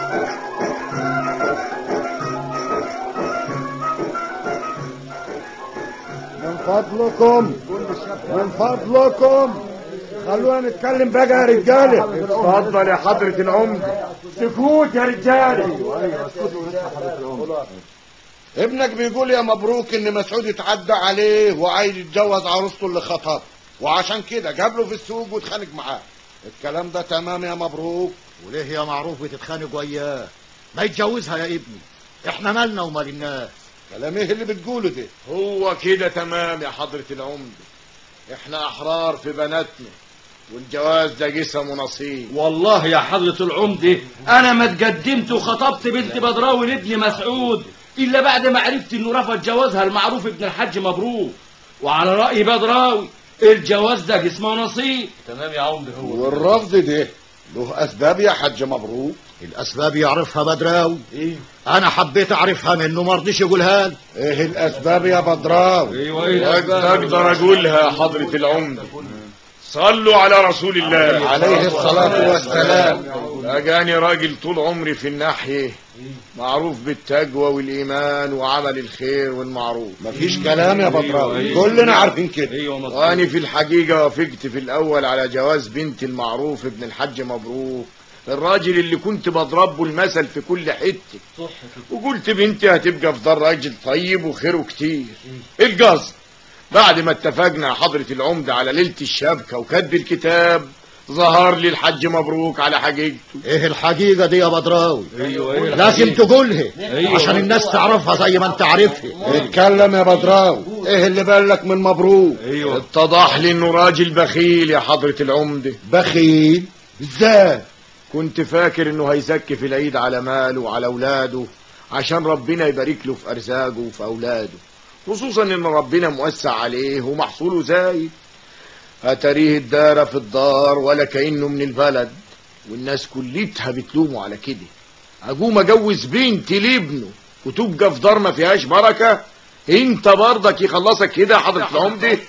من فضلكم من فضلكم خلونا نتكلم بقى يا رجاله اتفضل يا حضرة العمدة سكوت يا رجالة ابنك بيقول يا مبروك ان مسعود اتعدى عليه وعايز يتجوز عروسته اللي خطب وعشان كده جاب له في السوق واتخانق معاه الكلام ده تمام يا مبروك وليه يا معروف بتتخانق وياه ما يتجوزها يا ابني احنا مالنا ومال الناس كلام ايه اللي بتقوله ده هو كده تمام يا حضرة العمدة احنا احرار في بناتنا والجواز ده جسم ونصيب والله يا حضرة العمدة أنا ما اتقدمت وخطبت بنت بدراوي لابن مسعود إلا بعد ما عرفت إنه رفض جوازها المعروف ابن الحاج مبروك وعلى رأي بدراوي الجواز ده جسم ونصيب تمام يا عمدة هو والرفض ده له اسباب يا حاج مبروك الاسباب يعرفها بدراوي ايه انا حبيت اعرفها منه ما رضيش يقولها لي ايه الاسباب يا بدراوي ايوه ايه اقدر اقولها يا حضرة العمدة صلوا على رسول الله عليه الصلاة والسلام اجاني راجل طول عمري في الناحية معروف بالتقوى والايمان وعمل الخير والمعروف مفيش كلام يا بدراوي كلنا عارفين كده وانا في الحقيقة وافقت في الاول على جواز بنت المعروف ابن الحاج مبروك الراجل اللي كنت بضربه المثل في كل حتة وقلت بنتي هتبقى في دار راجل طيب وخيره كتير القصد بعد ما اتفقنا حضرة العمدة على ليلة الشبكة وكتب الكتاب ظهر لي الحج مبروك على حقيقته ايه الحقيقة دي يا بدراوي ايوه ايه لازم تقولها أيوة. عشان الناس تعرفها زي ما انت عارفها اتكلم يا بدراوي ايه اللي بالك من مبروك ايوه اتضح لي انه راجل بخيل يا حضرة العمدة بخيل ازاي كنت فاكر انه هيزكي في العيد على ماله وعلى اولاده عشان ربنا يبارك له في ارزاقه وفي اولاده خصوصا ان ربنا موسع عليه ومحصوله زايد اتاريه الدار في الدار ولا كانه من البلد والناس كلتها بتلومه على كده اقوم اجوز بنتي لابنه وتبقى في دار ما فيهاش بركه انت برضك يخلصك كده يا حضره العمده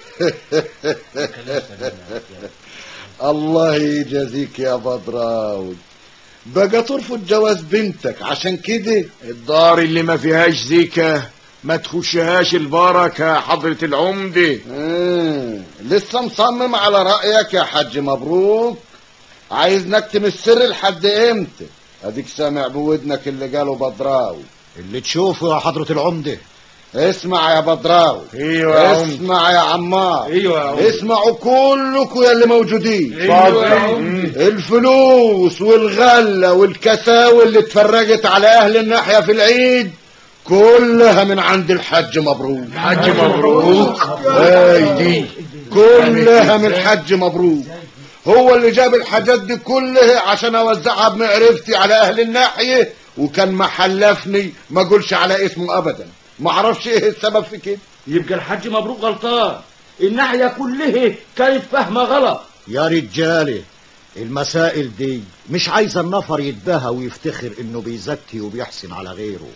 الله يجازيك يا بدراوي بقى ترفض جواز بنتك عشان كده الدار اللي ما فيهاش زكاه ما تخشهاش البركة يا حضرة العمدة مم. لسه مصمم على رأيك يا حاج مبروك عايز نكتم السر لحد امتى اديك سامع بودنك اللي قاله بدراوي اللي تشوفه يا حضرة العمدة اسمع يا بدراوي ايوه يا عمدة اسمع يا عمار ايوه يا عمدة اسمعوا كلكم يا اللي موجودين ايوه يا عمدة الفلوس والغلة والكساوي اللي اتفرجت على اهل الناحية في العيد كلها من عند الحج مبروك حج مبروك اي دي كلها من الحج مبروك هو اللي جاب الحاجات دي كلها عشان اوزعها بمعرفتي على اهل الناحية وكان محلفني ما اقولش على اسمه ابدا ما اعرفش ايه السبب في كده يبقى الحاج مبروك غلطان الناحية كلها كانت فاهمة غلط يا رجالة المسائل دي مش عايزة النفر يتباهى ويفتخر انه بيزكي وبيحسن على غيره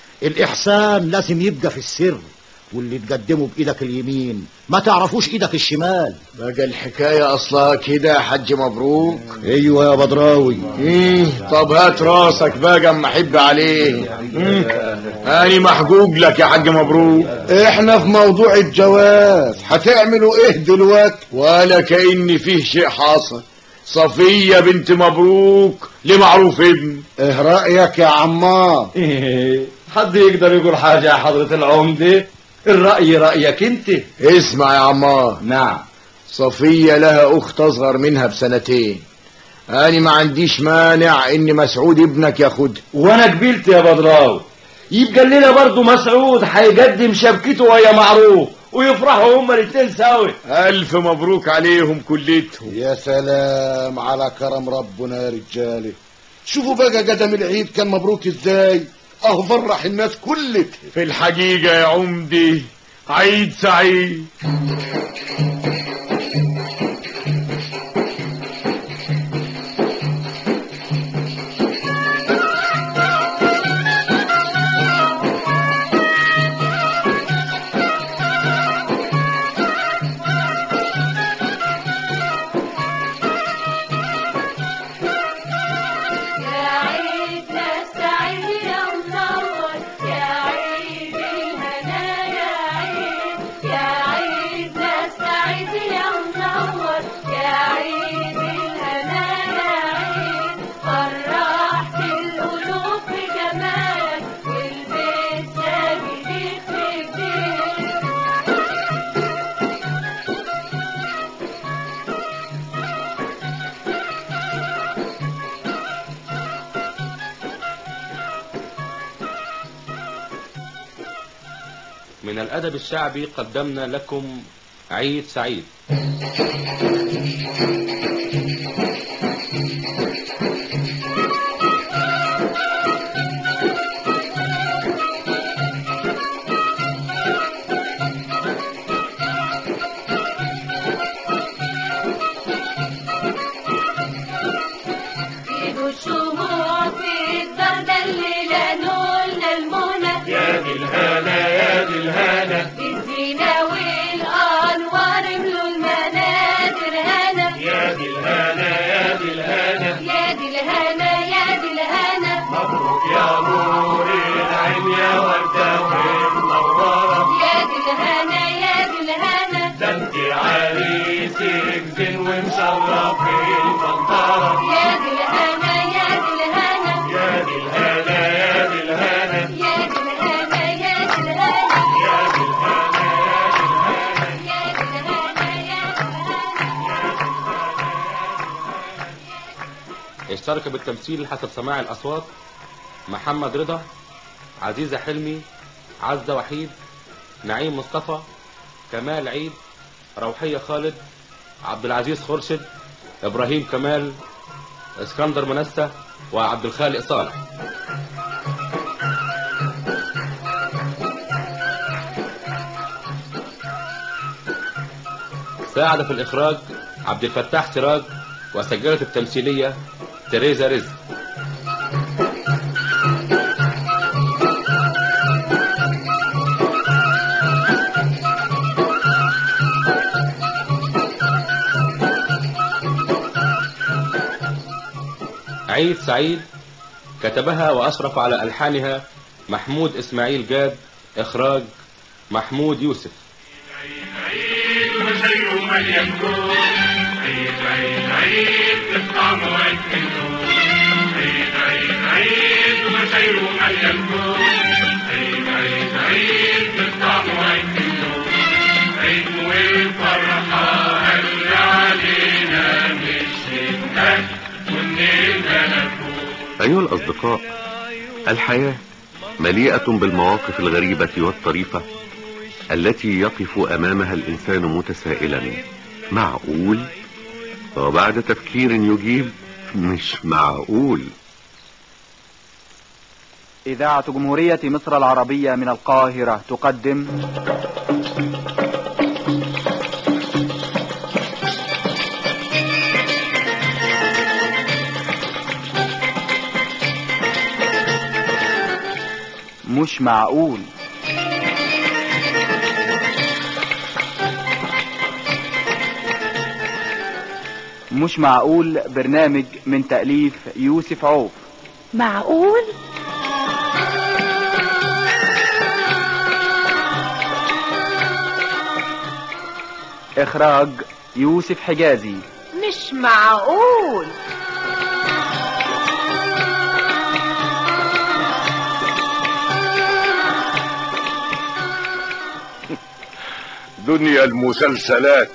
الإحسان لازم يبقى في السر واللي تقدمه بإيدك اليمين ما تعرفوش إيدك الشمال بقى الحكاية أصلها كده يا حج مبروك أيوة يا بدراوي إيه طب هات راسك بقى اما أحب عليه أنا محجوج لك يا حج مبروك احنا في موضوع الجواز هتعملوا ايه دلوقتي ولا كأن فيه شيء حاصل صفية بنت مبروك لمعروف ابن ايه رأيك يا عمار حد يقدر يقول حاجة يا حضرة العمدة الرأي رأيك انت اسمع يا عمار نعم صفية لها أخت أصغر منها بسنتين أنا ما عنديش مانع إن مسعود ابنك ياخدها وانا قبلت يا بدراوي يبقى لنا برضه مسعود هيقدم شبكته ويا معروف ويفرحوا هما الاتنين سوا ألف مبروك عليهم كلتهم يا سلام على كرم ربنا يا رجالي شوفوا بقى قدم العيد كان مبروك ازاي اهو فرح الناس كلها في الحقيقة يا عمدي عيد سعيد يا عيد نستعيد يا منور يا عيد الهنا يا عيد يا عيد نستعيد يا منور يا عيد الهنا يا عيد فرحت القلوب بجمالك والبيت جديد في جديد من الأدب الشعبي قدمنا لكم عيد سعيد ايدوا الشموع في الدردة الليلة نولنا المنى يا دي الهنا يا دي الهنا الزينة والأنوار ملوا المنادر هنا يا دي الهنا يا دي الهنا يا دي الهنا يا دي الهنا مبروك يا نور العين يا وردة ومنورة يا دي الهنا يا دي الهنا ده انت عريسك زين ومشرف المنطرة يا دي الهنا يا دي الهنا يا دي الهنا يا دي الهنا يا دي الهنا يا دي الهنا يا دي الهنا يا دي الهنا يا دي اشترك بالتمثيل حسب سماع الأصوات محمد رضا عزيزة حلمي عزة وحيد نعيم مصطفى كمال عيد روحية خالد عبد العزيز خرشد إبراهيم كمال اسكندر منسة وعبد الخالق صالح ساعد في الإخراج عبد الفتاح سراج وسجلت التمثيلية تريزا رزق عيد سعيد كتبها وأشرف على ألحانها محمود إسماعيل جاد إخراج محمود يوسف وشيء مليان كون عيد عيد عيد تسمع موعد النور عيد عيد عيد وشيء مليان كون عيد عيد عيد تسمع موعد النور عيد والفرحة هل علينا مش ننهك ونلنا نفوت أيها الأصدقاء الحياة مليئة بالمواقف الغريبة والطريفة التي يقف أمامها الإنسان متسائلا معقول وبعد تفكير يجيب مش معقول إذاعة جمهورية مصر العربية من القاهرة تقدم مش معقول مش معقول برنامج من تأليف يوسف عوف معقول إخراج يوسف حجازي مش معقول دنيا المسلسلات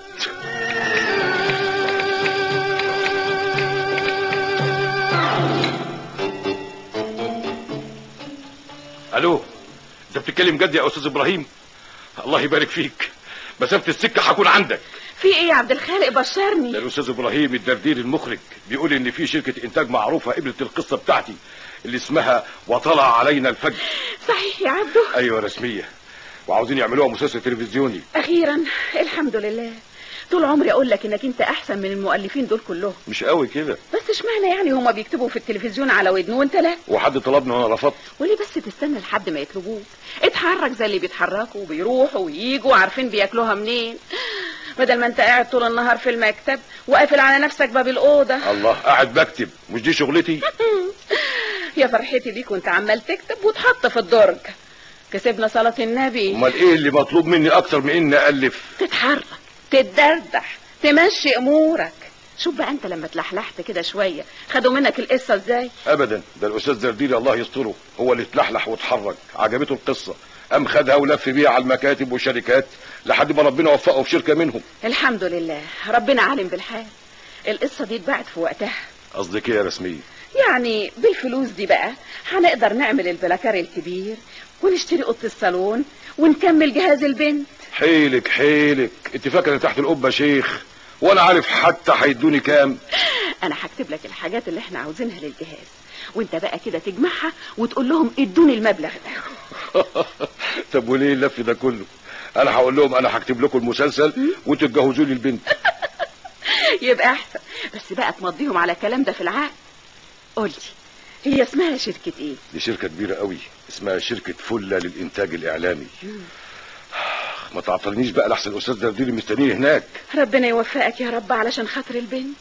الو انت بتتكلم جد يا استاذ ابراهيم الله يبارك فيك مسافه السكه هكون عندك في ايه يا عبد الخالق بشرني ده الاستاذ ابراهيم الدردير المخرج بيقول ان في شركه انتاج معروفه قبلت القصه بتاعتي اللي اسمها وطلع علينا الفجر صحيح يا عبدو ايوه رسميه وعاوزين يعملوها مسلسل تلفزيوني اخيرا الحمد لله طول عمري اقول لك انك انت احسن من المؤلفين دول كلهم مش قوي كده بس اشمعنى يعني هما بيكتبوا في التلفزيون على ودنه وانت لا وحد طلبني وانا رفضت وليه بس تستنى لحد ما يطلبوك اتحرك زي اللي بيتحركوا وبيروحوا وييجوا عارفين بياكلوها منين بدل ما انت قاعد طول النهار في المكتب وقافل على نفسك باب الاوضه الله قاعد بكتب مش دي شغلتي يا فرحتي بيك وانت عمال تكتب وتحط في الدرج كسبنا صلاة النبي امال ايه اللي مطلوب مني اكتر من اني الف تتحرك تتدردح تمشي امورك شوف بقى انت لما تلحلحت كده شويه خدوا منك القصه ازاي ابدا ده الاستاذ زرديري الله يستره هو اللي اتلحلح واتحرك عجبته القصه قام خدها ولف بيها على المكاتب والشركات لحد ما ربنا وفقه في شركه منهم الحمد لله ربنا عالم بالحال القصه دي اتباعت في وقتها قصدك ايه يا رسميه يعني بالفلوس دي بقى هنقدر نعمل البلاكار الكبير ونشتري اوضه الصالون ونكمل جهاز البنت حيلك حيلك انت فاكر ان تحت القبه شيخ وانا عارف حتى هيدوني كام انا هكتب لك الحاجات اللي احنا عاوزينها للجهاز وانت بقى كده تجمعها وتقول لهم ادوني المبلغ ده طب وليه اللف ده كله انا هقول لهم انا هكتب لكم المسلسل وانتوا تجهزوا لي البنت يبقى احسن بس بقى تمضيهم على الكلام ده في العقد قولي هي اسمها شركة ايه دي شركه كبيره قوي اسمها شركه فله للانتاج الاعلامي ما تعطلنيش بقى لحسن الاستاذ درديري مستنيني هناك ربنا يوفقك يا رب علشان خاطر البنت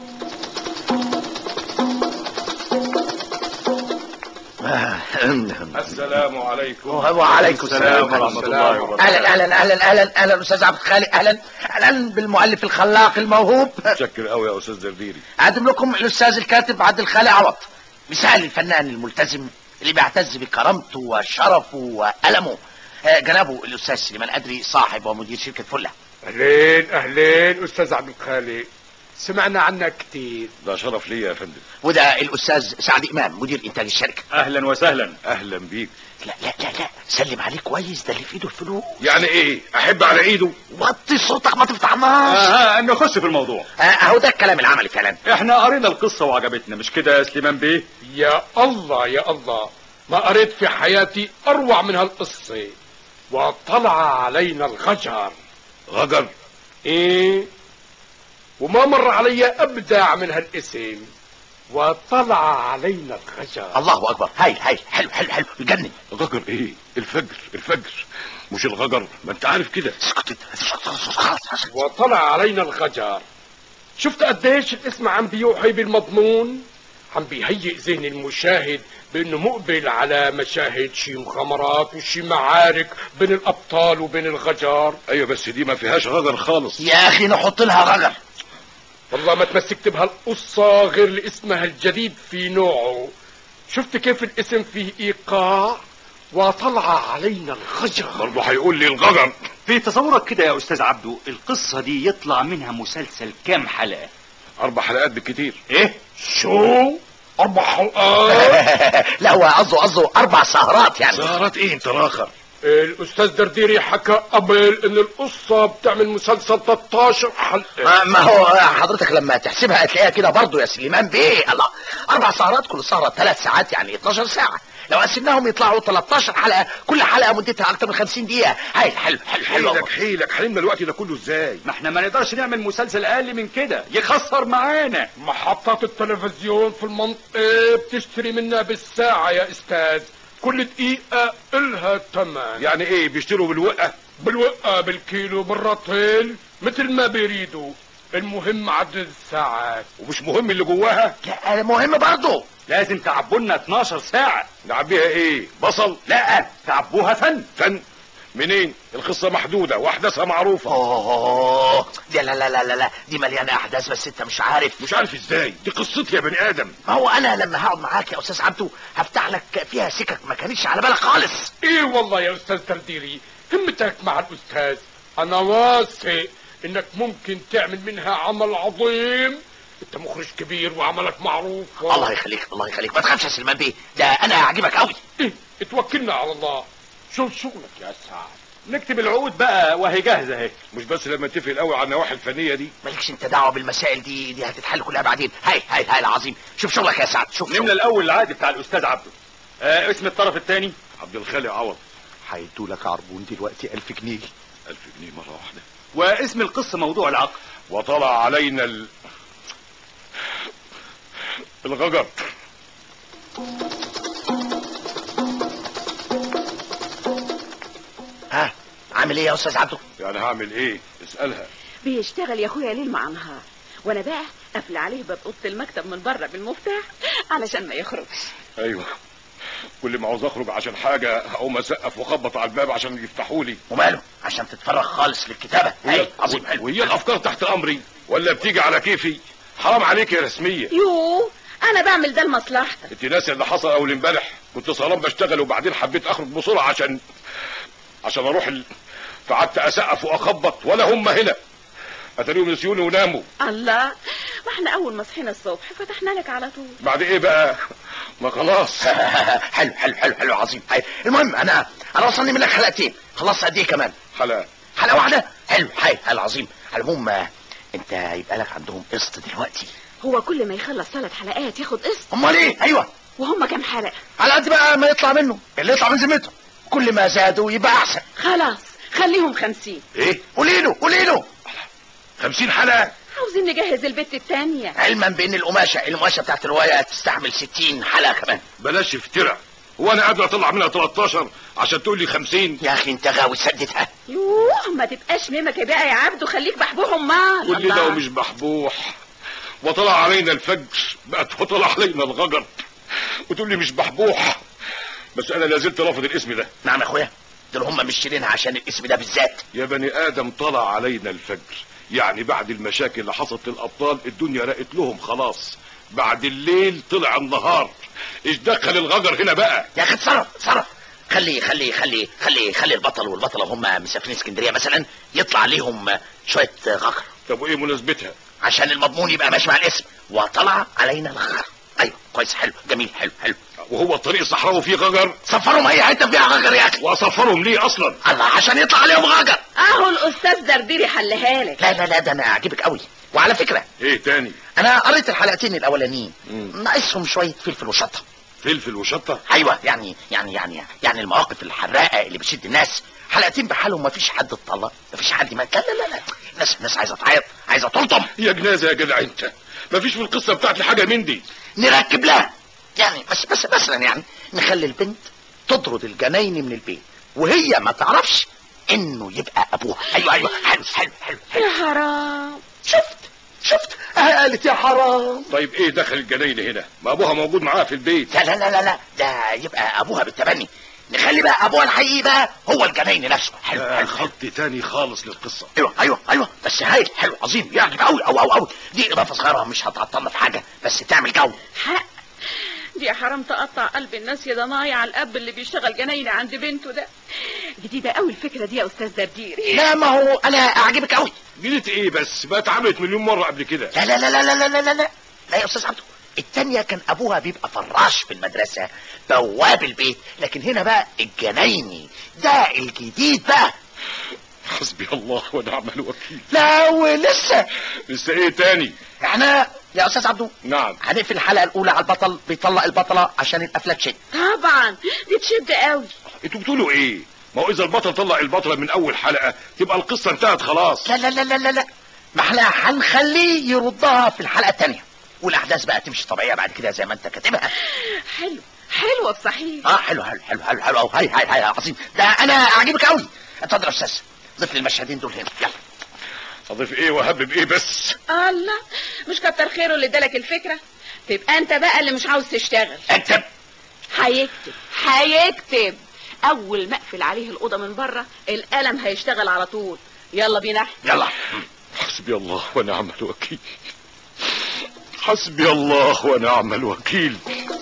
السلام عليكم وعليكم السلام ورحمة الله وبركاته أهلا أهلا أهلا أهلا أهلا أستاذ عبد الخالق أهلا أهلا بالمؤلف الخلاق الموهوب متشكر قوي يا استاذ درديري أقدم لكم الأستاذ الكاتب عبد الخالق عوض مثال الفنان الملتزم اللي بيعتز بكرامته وشرفه وألمه آه، جنابه الأستاذ سليمان أدري صاحب ومدير شركة فلة اهلين اهلين استاذ عبد الخالق سمعنا عنك كتير ده شرف ليا يا فندم وده الأستاذ سعد إمام مدير إنتاج الشركة اهلا وسهلا اهلا بيك لا لا لا لا سلم عليه كويس ده اللي في ايده الفلوس يعني ايه احب على ايده وطي صوتك ما تفتحناش آه نخش في الموضوع آه، اهو ده الكلام العملي فعلا احنا قرينا القصه وعجبتنا مش كده يا سليمان بيه يا الله يا الله ما قريت في حياتي اروع من هالقصه وطلع علينا الغجر غجر ايه وما مر علي ابدع من هالاسم وطلع علينا الغجر الله اكبر هايل هايل حلو حلو حلو يجنن غجر ايه الفجر الفجر مش الغجر ما انت عارف كده وطلع علينا الغجر شفت قديش الاسم عم بيوحي بالمضمون عم بيهيئ ذهن المشاهد بانه مقبل على مشاهد شي مغامرات وشي معارك بين الابطال وبين الغجار ايوه بس دي ما فيهاش غجر خالص يا اخي نحط لها غجر والله ما تمسكت بهالقصة غير لاسمها الجديد في نوعه شفت كيف الاسم فيه ايقاع وطلع علينا الغجر برضه هيقول لي الغجر في تصورك كده يا استاذ عبدو القصة دي يطلع منها مسلسل كام حلقة اربع حلقات بالكتير ايه شو اربع حلقات لا هو قصده قصده اربع سهرات يعني سهرات ايه انت راخر الاستاذ درديري حكى قبل ان القصة بتعمل مسلسل 13 حلقة ما, ما هو حضرتك لما تحسبها هتلاقيها كده برضه يا سليمان بيه الله اربع سهرات كل سهرة ثلاث ساعات يعني 12 ساعة لو قسمناهم يطلعوا 13 حلقة كل حلقة مدتها اكتر من 50 دقيقة هاي حلو حلو حلو حيلك حيلك حلمنا الوقت ده كله ازاي ما احنا ما نقدرش نعمل مسلسل اقل من كده يخسر معانا محطات التلفزيون في المنطقة بتشتري منا بالساعة يا استاذ كل دقيقة إلها تمن يعني ايه بيشتروا بالوقة بالوقة بالكيلو بالرطل مثل ما بيريدوا المهم عدد الساعات ومش مهم اللي جواها لا مهم برضه لازم تعبولنا 12 ساعة نعبيها ايه بصل لا تعبوها فن فن منين القصة محدودة واحداثها معروفة اوه دي لا لا لا لا لا دي مليانة احداث بس انت مش عارف مش عارف ازاي دي قصتي يا بني ادم ما هو انا لما هقعد معاك يا استاذ عبدو هفتح لك فيها سكك ما كانتش على بالك خالص ايه والله يا استاذ ترديري همتك مع الاستاذ انا واثق انك ممكن تعمل منها عمل عظيم انت مخرج كبير وعملك معروف و... الله يخليك الله يخليك ما تخافش يا سليمان بيه ده انا هعجبك قوي إيه اتوكلنا على الله شوف شغلك يا سعد نكتب العقود بقى وهي جاهزة اهي مش بس لما نتفق الاول على النواحي الفنية دي مالكش انت دعوه بالمسائل دي دي هتتحل كلها بعدين هاي هاي هاي العظيم شوف شغلك يا سعد شوف نمنا الاول العادي بتاع الاستاذ عبده آه اسم الطرف الثاني عبد الخالق عوض هيدوا لك عربون دلوقتي 1000 جنيه 1000 جنيه مرة واحدة واسم القصة موضوع العقد وطلع علينا ال... الغجر ها عامل ايه يا استاذ عبده يعني هعمل ايه اسألها بيشتغل يا اخويا ليل مع نهار وانا بقى قافل عليه باب اوضه المكتب من بره بالمفتاح علشان ما يخرجش ايوه كل ما عاوز اخرج عشان حاجة اقوم اسقف واخبط على الباب عشان يفتحوا لي وماله عشان تتفرغ خالص للكتابة هاي عظيم حلو وهي الافكار تحت امري ولا بتيجي على كيفي حرام عليك يا رسمية يوه انا بعمل ده لمصلحتك انت ناسي اللي حصل اول امبارح كنت سهران بشتغل وبعدين حبيت اخرج بسرعة عشان عشان اروح ال... فقعدت اسقف واخبط ولا هم هنا اتاريهم نسيوني وناموا الله ما احنا اول ما صحينا الصبح فتحنا لك على طول بعد ايه بقى ما خلاص حلو حلو حلو حلو عظيم هاي المهم انا انا وصلني منك حلقتين خلصت قد ايه كمان حلقة حلقة واحدة حلو هاي هاي العظيم على العموم آه، انت يبقى لك عندهم قسط دلوقتي هو كل ما يخلص ثلاث حلقات ياخد قسط امال ايه ايوه وهم كام حلقة على قد بقى ما يطلع منه اللي يطلع من ذمته كل ما زادوا يبقى احسن خلاص خليهم خمسين ايه قولي له قولي له خمسين حلقة عاوزين نجهز البت التانية علما بان القماشة القماشة بتاعت الرواية تستحمل 60 حلقة كمان بلاش افترع هو انا قادر اطلع منها 13 عشان تقول لي 50 يا اخي انت غاوي سددها يوه ما تبقاش نمك بقى يا عبدو خليك بحبوح امال كل ده ومش بحبوح وطلع علينا الفجر بقت وطلع علينا الغجر وتقول لي مش بحبوح بس انا لازلت رافض الاسم ده نعم يا اخويا دول هم مشترينها عشان الاسم ده بالذات يا بني ادم طلع علينا الفجر يعني بعد المشاكل اللي حصلت للابطال الدنيا رقت لهم خلاص بعد الليل طلع النهار ايش دخل الغجر هنا بقى يا اخي اتصرف اتصرف خلي خلي خلي خلي خلي البطل والبطله وهم مسافرين اسكندريه مثلا يطلع عليهم شويه غجر طب وايه مناسبتها عشان المضمون يبقى ماشي مع الاسم وطلع علينا الغجر ايوه كويس حلو جميل حلو حلو وهو الطريق صحراوي فيه غجر صفرهم اي حته فيها غجر يا اخي واصفرهم ليه اصلا الله عشان يطلع عليهم غجر اهو الاستاذ درديري حلها لك لا لا لا ده انا عاجبك قوي وعلى فكره ايه تاني انا قريت الحلقتين الاولانيين ناقصهم شويه فلفل وشطه فلفل وشطه ايوه يعني يعني يعني يعني المواقف الحراقه اللي بتشد الناس حلقتين بحالهم مفيش حد اتطلق مفيش حد مات لا لا لا لا الناس الناس عايزه تعيط عايزه تلطم يا جنازه يا جدع انت مفيش في القصه بتاعتي حاجه من دي نركب لها يعني بس بس مثلا يعني نخلي البنت تطرد الجناين من البيت وهي ما تعرفش انه يبقى ابوها ايوه ايوه حلو حلو حلو, حلو. يا حرام شفت شفت آه اتقالت يا حرام طيب ايه دخل الجناين هنا ما ابوها موجود معاها في البيت لا لا لا لا لا ده يبقى ابوها بالتبني نخلي بقى ابوها الحقيقي بقى هو الجناين نفسه حلو ده حلو خط تاني خالص للقصه ايوه ايوه ايوه بس هايل حلو عظيم يعجب قوي قوي قوي قوي دي اضافه صغيره مش هتعطلنا في حاجه بس تعمل جو حق دي يا حرام تقطع قلب الناس يا ضنايا على الاب اللي بيشتغل جناين عند بنته ده جديده قوي الفكره دي يا استاذ درديري لا ما هو انا اعجبك قوي جديد ايه بس ما اتعملت مليون مره قبل كده لا لا لا لا لا لا لا لا لا لا يا استاذ عبده التانية كان ابوها بيبقى فراش في المدرسة بواب البيت لكن هنا بقى الجنايني ده الجديد بقى حسبي الله ونعم الوكيل لا ولسه لسه ايه تاني احنا يا استاذ عبده نعم هنقفل الحلقة الاولى على البطل بيطلق البطلة عشان القفلة تشد طبعا دي تشد قوي انتوا بتقولوا ايه ما هو اذا البطل طلع البطله من اول حلقه تبقى القصه انتهت خلاص لا لا لا لا لا لا ما احنا هنخليه يردها في الحلقة التانية والاحداث بقى تمشي طبيعية بعد كده زي ما انت كاتبها حلو حلوه بصحيح اه حلو حلو حلو حلو حلو أوي. هاي هاي هاي عظيم ده انا اعجبك قوي اتفضل يا استاذ ضيف لي المشهدين دول هنا يلا اضيف ايه وهبب ايه بس الله مش كتر خيره اللي ادالك الفكره تبقى انت بقى اللي مش عاوز تشتغل اكتب هيكتب هيكتب اول ما اقفل عليه الاوضه من بره القلم هيشتغل على طول يلا بينا يلا حسبي الله ونعم الوكيل حسبي الله ونعم الوكيل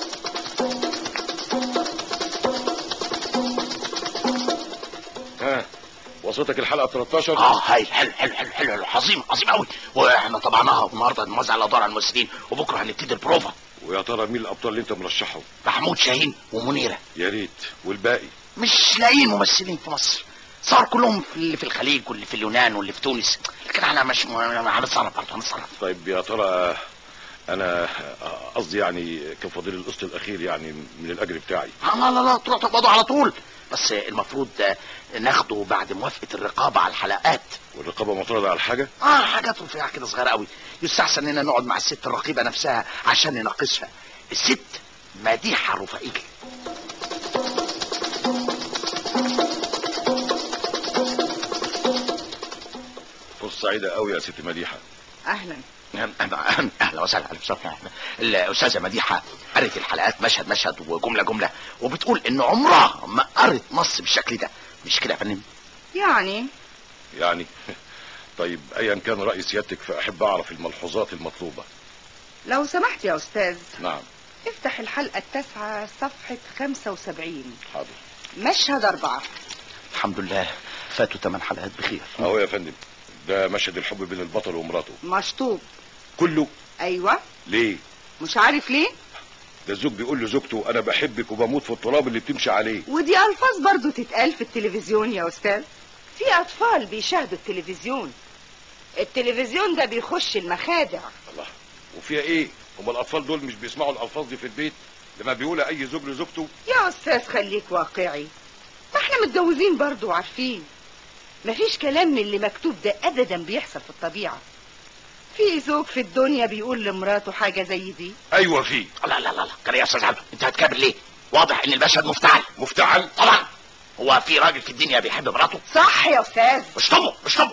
ها وصلتك الحلقه 13 اه هاي حلو حلو حلو حلو حلو عظيم عظيم قوي واحنا طبعناها النهارده نوزع الادوار على الممثلين وبكره هنبتدي البروفا ويا ترى مين الابطال اللي انت مرشحهم محمود شاهين ومنيره يا ريت والباقي مش لاقيين ممثلين في مصر صار كلهم في اللي في الخليج واللي في اليونان واللي في تونس لكن احنا مش هنتصرف برضه هنتصرف طيب يا ترى انا قصدي يعني كفضيل القسط الاخير يعني من الاجر بتاعي لا لا لا تروح تقبضوا على طول بس المفروض ناخده بعد موافقه الرقابه على الحلقات والرقابه معترضه على حاجه اه حاجات رفيعه كده صغيره قوي يستحسن اننا نقعد مع الست الرقيبه نفسها عشان نناقشها الست مديحه رفائيل فرصه سعيده قوي يا ست مديحه اهلا اهلا وسهلا اهلا وسهلا الاستاذه مديحه قرت الحلقات مشهد مشهد وجمله جمله وبتقول ان عمرها ما قرت نص بالشكل ده مش كده يا فندم يعني يعني طيب ايا كان راي سيادتك فاحب اعرف الملحوظات المطلوبه لو سمحت يا أستاذ نعم افتح الحلقة التاسعة صفحة 75 حاضر مشهد أربعة الحمد لله فاتوا ثمان حلقات بخير اهو يا فندم ده مشهد الحب بين البطل ومراته مشطوب كله أيوة ليه مش عارف ليه ده الزوج بيقول لزوجته انا بحبك وبموت في التراب اللي بتمشي عليه ودي ألفاظ برضو تتقال في التلفزيون يا أستاذ في أطفال بيشاهدوا التلفزيون التلفزيون ده بيخش المخادع الله وفيها ايه هم الاطفال دول مش بيسمعوا الالفاظ دي في البيت لما بيقولها اي زوج لزوجته يا أستاذ خليك واقعي ما احنا متجوزين برضو وعارفين مفيش كلام من اللي مكتوب ده أبدا بيحصل في الطبيعة في زوج في الدنيا بيقول لمراته حاجة زي دي ايوه في لا لا لا لا كده يا استاذ عبده انت هتكابر ليه واضح ان المشهد مفتعل مفتعل طبعا هو في راجل في الدنيا بيحب مراته صح يا أستاذ اشطبه اشطبه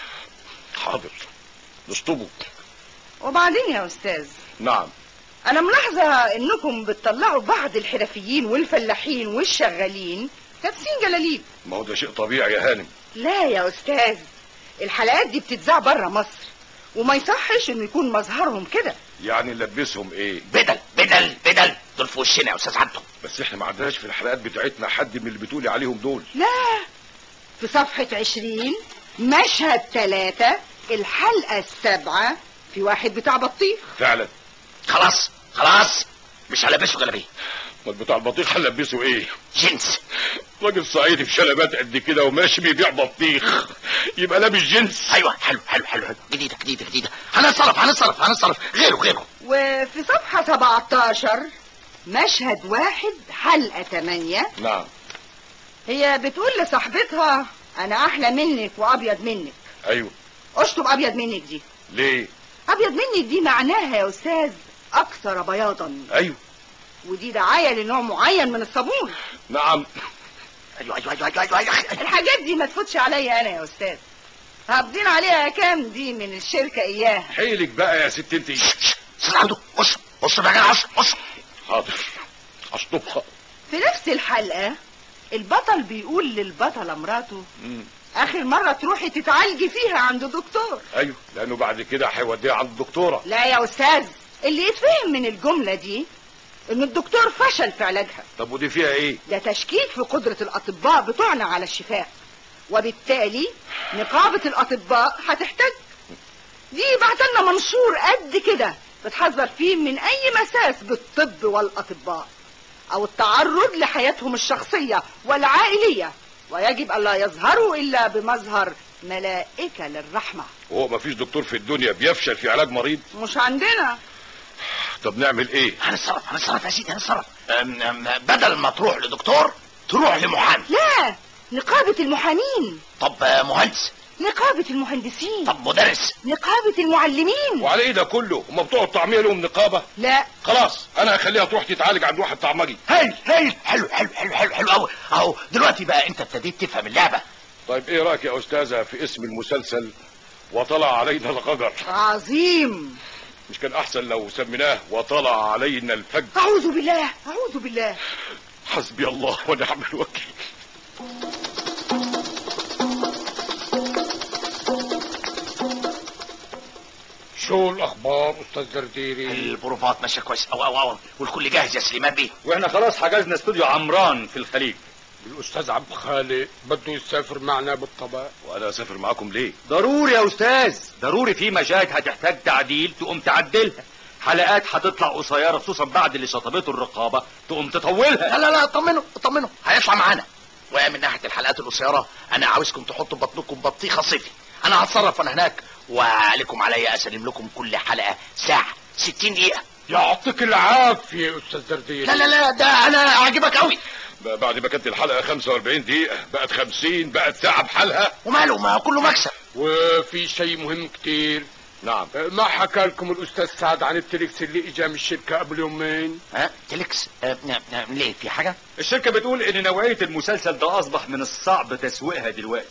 حاضر نشطبه وبعدين يا أستاذ نعم أنا ملاحظة إنكم بتطلعوا بعض الحرفيين والفلاحين والشغالين لابسين جلاليب ما هو ده شيء طبيعي يا هانم لا يا أستاذ الحلقات دي بتتذاع بره مصر وما يصحش إنه يكون مظهرهم كده يعني نلبسهم ايه بدل بدل بدل دول في وشنا يا استاذ عبده بس احنا ما عندناش في الحلقات بتاعتنا حد من اللي بتقولي عليهم دول لا في صفحة عشرين مشهد ثلاثة الحلقة السابعة في واحد بتاع بطيخ فعلا خلاص خلاص مش هلبسه جلابيه امال بتاع البطيخ هنلبسه ايه جنس راجل صعيدي في شلبات قد كده وماشي بيبيع بطيخ يبقى لابس جنس ايوه حلو حلو حلو حلو جديده جديده جديده هنتصرف هنتصرف هنتصرف غيره غيره وفي صفحة 17 مشهد واحد حلقة 8 نعم هي بتقول لصاحبتها أنا أحلى منك وأبيض منك ايوه أشطب أبيض منك دي ليه أبيض منك دي معناها يا أستاذ أكثر بياضا ايوه ودي دعاية لنوع معين من الصابون نعم ايوه ايوه ايوه ايوه, أيوة, أيوة. الحاجات دي ما تفوتش عليا أنا يا أستاذ قابضين عليها كام دي من الشركة إياها حيلك بقى يا ست انت استاذ عبده بص بص بقى يا بص بص حاضر اشطبها في نفس الحلقة البطل بيقول للبطلة مراته مم. آخر مرة تروحي تتعالجي فيها عند دكتور ايوه لانه بعد كده هيوديها عند الدكتوره لا يا أستاذ اللي يتفهم من الجملة دي إن الدكتور فشل في علاجها طب ودي فيها ايه ده تشكيك في قدرة الأطباء بتوعنا على الشفاء وبالتالي نقابة الأطباء هتحتاج دي بعتلنا منشور قد كده بتحذر فيه من أي مساس بالطب والأطباء أو التعرض لحياتهم الشخصية والعائلية ويجب ألا يظهروا إلا بمظهر ملائكة للرحمة وهو ما فيش دكتور في الدنيا بيفشل في علاج مريض مش عندنا طب نعمل ايه هنتصرف هنتصرف يا سيدي هنتصرف أم- أم- بدل ما تروح لدكتور تروح لمحامي لا نقابة المحامين طب آه، مهندس نقابة المهندسين طب مدرس نقابة المعلمين وعلى ايه ده كله هم بتوع الطعميه لهم نقابه لا خلاص انا هخليها تروح تتعالج عند واحد طعمجي هايل هايل حلو حلو حلو حلو حلو قوي اهو دلوقتي بقى انت ابتديت تفهم اللعبه طيب ايه رايك يا استاذه في اسم المسلسل وطلع علينا الغجر عظيم مش كان احسن لو سميناه وطلع علينا الفجر أعوذ بالله أعوذ بالله حسبي الله ونعم الوكيل شو الاخبار استاذ درديري البروفات ماشيه كويس او او او والكل جاهز يا سليمان بيه واحنا خلاص حجزنا استوديو عمران في الخليج الاستاذ عبد الخالق بده يسافر معنا بالطبق وانا اسافر معاكم ليه ضروري يا استاذ ضروري في مشاهد هتحتاج تعديل تقوم تعدلها حلقات هتطلع قصيره خصوصا بعد اللي شطبته الرقابه تقوم تطولها لا لا لا طمنوا طمنوا هيطلع معانا ومن ناحيه الحلقات القصيره انا عاوزكم تحطوا بطنكم بطيخه صيفي انا هتصرف وانا هناك وعليكم عليا اسلم لكم كل حلقه ساعه 60 دقيقه يعطيك العافيه استاذ درديري لا لا لا ده انا اعجبك قوي بقى بعد ما كانت الحلقه 45 دقيقه بقت 50 بقت ساعه بحالها وماله ما كله مكسب وفي شيء مهم كتير نعم ما حكى لكم الاستاذ سعد عن التليكس اللي اجى من الشركه قبل يومين ها تليكس أه نعم نعم ليه في حاجه الشركه بتقول ان نوعيه المسلسل ده اصبح من الصعب تسويقها دلوقتي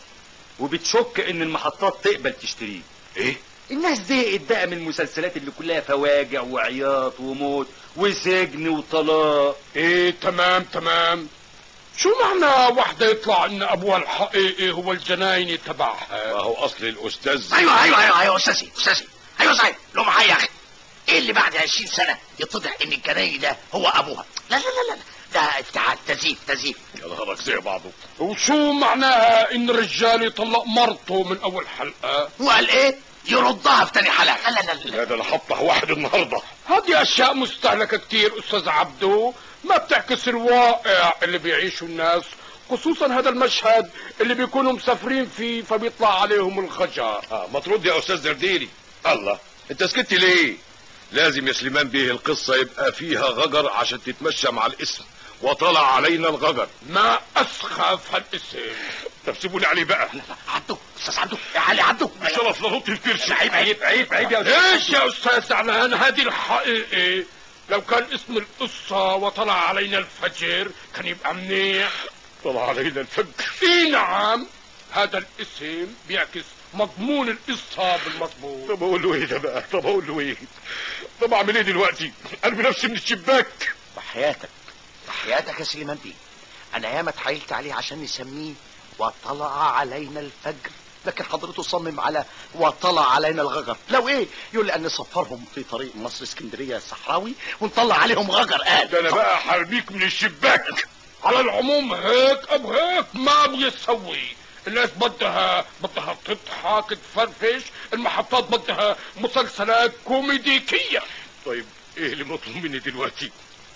وبتشك ان المحطات تقبل تشتريه ايه الناس زهقت بقى من المسلسلات اللي كلها فواجع وعياط وموت وسجن وطلاق ايه تمام تمام شو معنى واحدة يطلع ان ابوها الحقيقي هو الجنايني تبعها ما هو اصل الاستاذ ايوه ايوه ايوه ايوه استاذي استاذي ايوه صحيح لو معايا يا اخي ايه اللي بعد 20 سنه يتضح ان الجنايني ده هو ابوها لا لا لا لا ده افتعال تزييف تزييف يا نهارك زي بعضه وشو معناها ان الرجال يطلق مرته من اول حلقة وقال ايه يردها في تاني حلقه لا لا لا لا ده انا هفتح واحد النهارده هذه اشياء مستهلكة كتير استاذ عبدو ما بتعكس الواقع اللي بيعيشه الناس خصوصا هذا المشهد اللي بيكونوا مسافرين فيه فبيطلع عليهم الخجر اه ما ترد يا استاذ زرديري الله انت سكت ليه لازم يا سليمان بيه القصه يبقى فيها غجر عشان تتمشى مع الاسم وطلع علينا الغجر ما اسخف هالاسم طب سيبوني عليه بقى عبده استاذ عبده يا علي عبده شرف لنط الكرسي عيب عيب عيب عيب يا ليش يا استاذ زعلان هذه الحقيقة لو كان اسم القصة وطلع علينا الفجر كان يبقى منيح طلع علينا الفجر اي نعم هذا الاسم بيعكس مضمون القصة بالمضمون طب اقول له ايه ده بقى طب اقول له ايه طب اعمل ايه دلوقتي ارمي نفسي من الشباك بحياتك بحياتك يا سليمان بيه انا ياما اتحايلت عليه عشان نسميه وطلع علينا الفجر لكن حضرته صمم على وطلع علينا الغجر لو ايه يقول لي ان نسفرهم في طريق مصر اسكندريه الصحراوي ونطلع عليهم غجر قال ده انا بقى حرميك من الشباك على العموم هيك اب هيك ما بيسوي الناس بدها بدها تضحك تفرفش المحطات بدها مسلسلات كوميديكية طيب ايه اللي مطلوب مني دلوقتي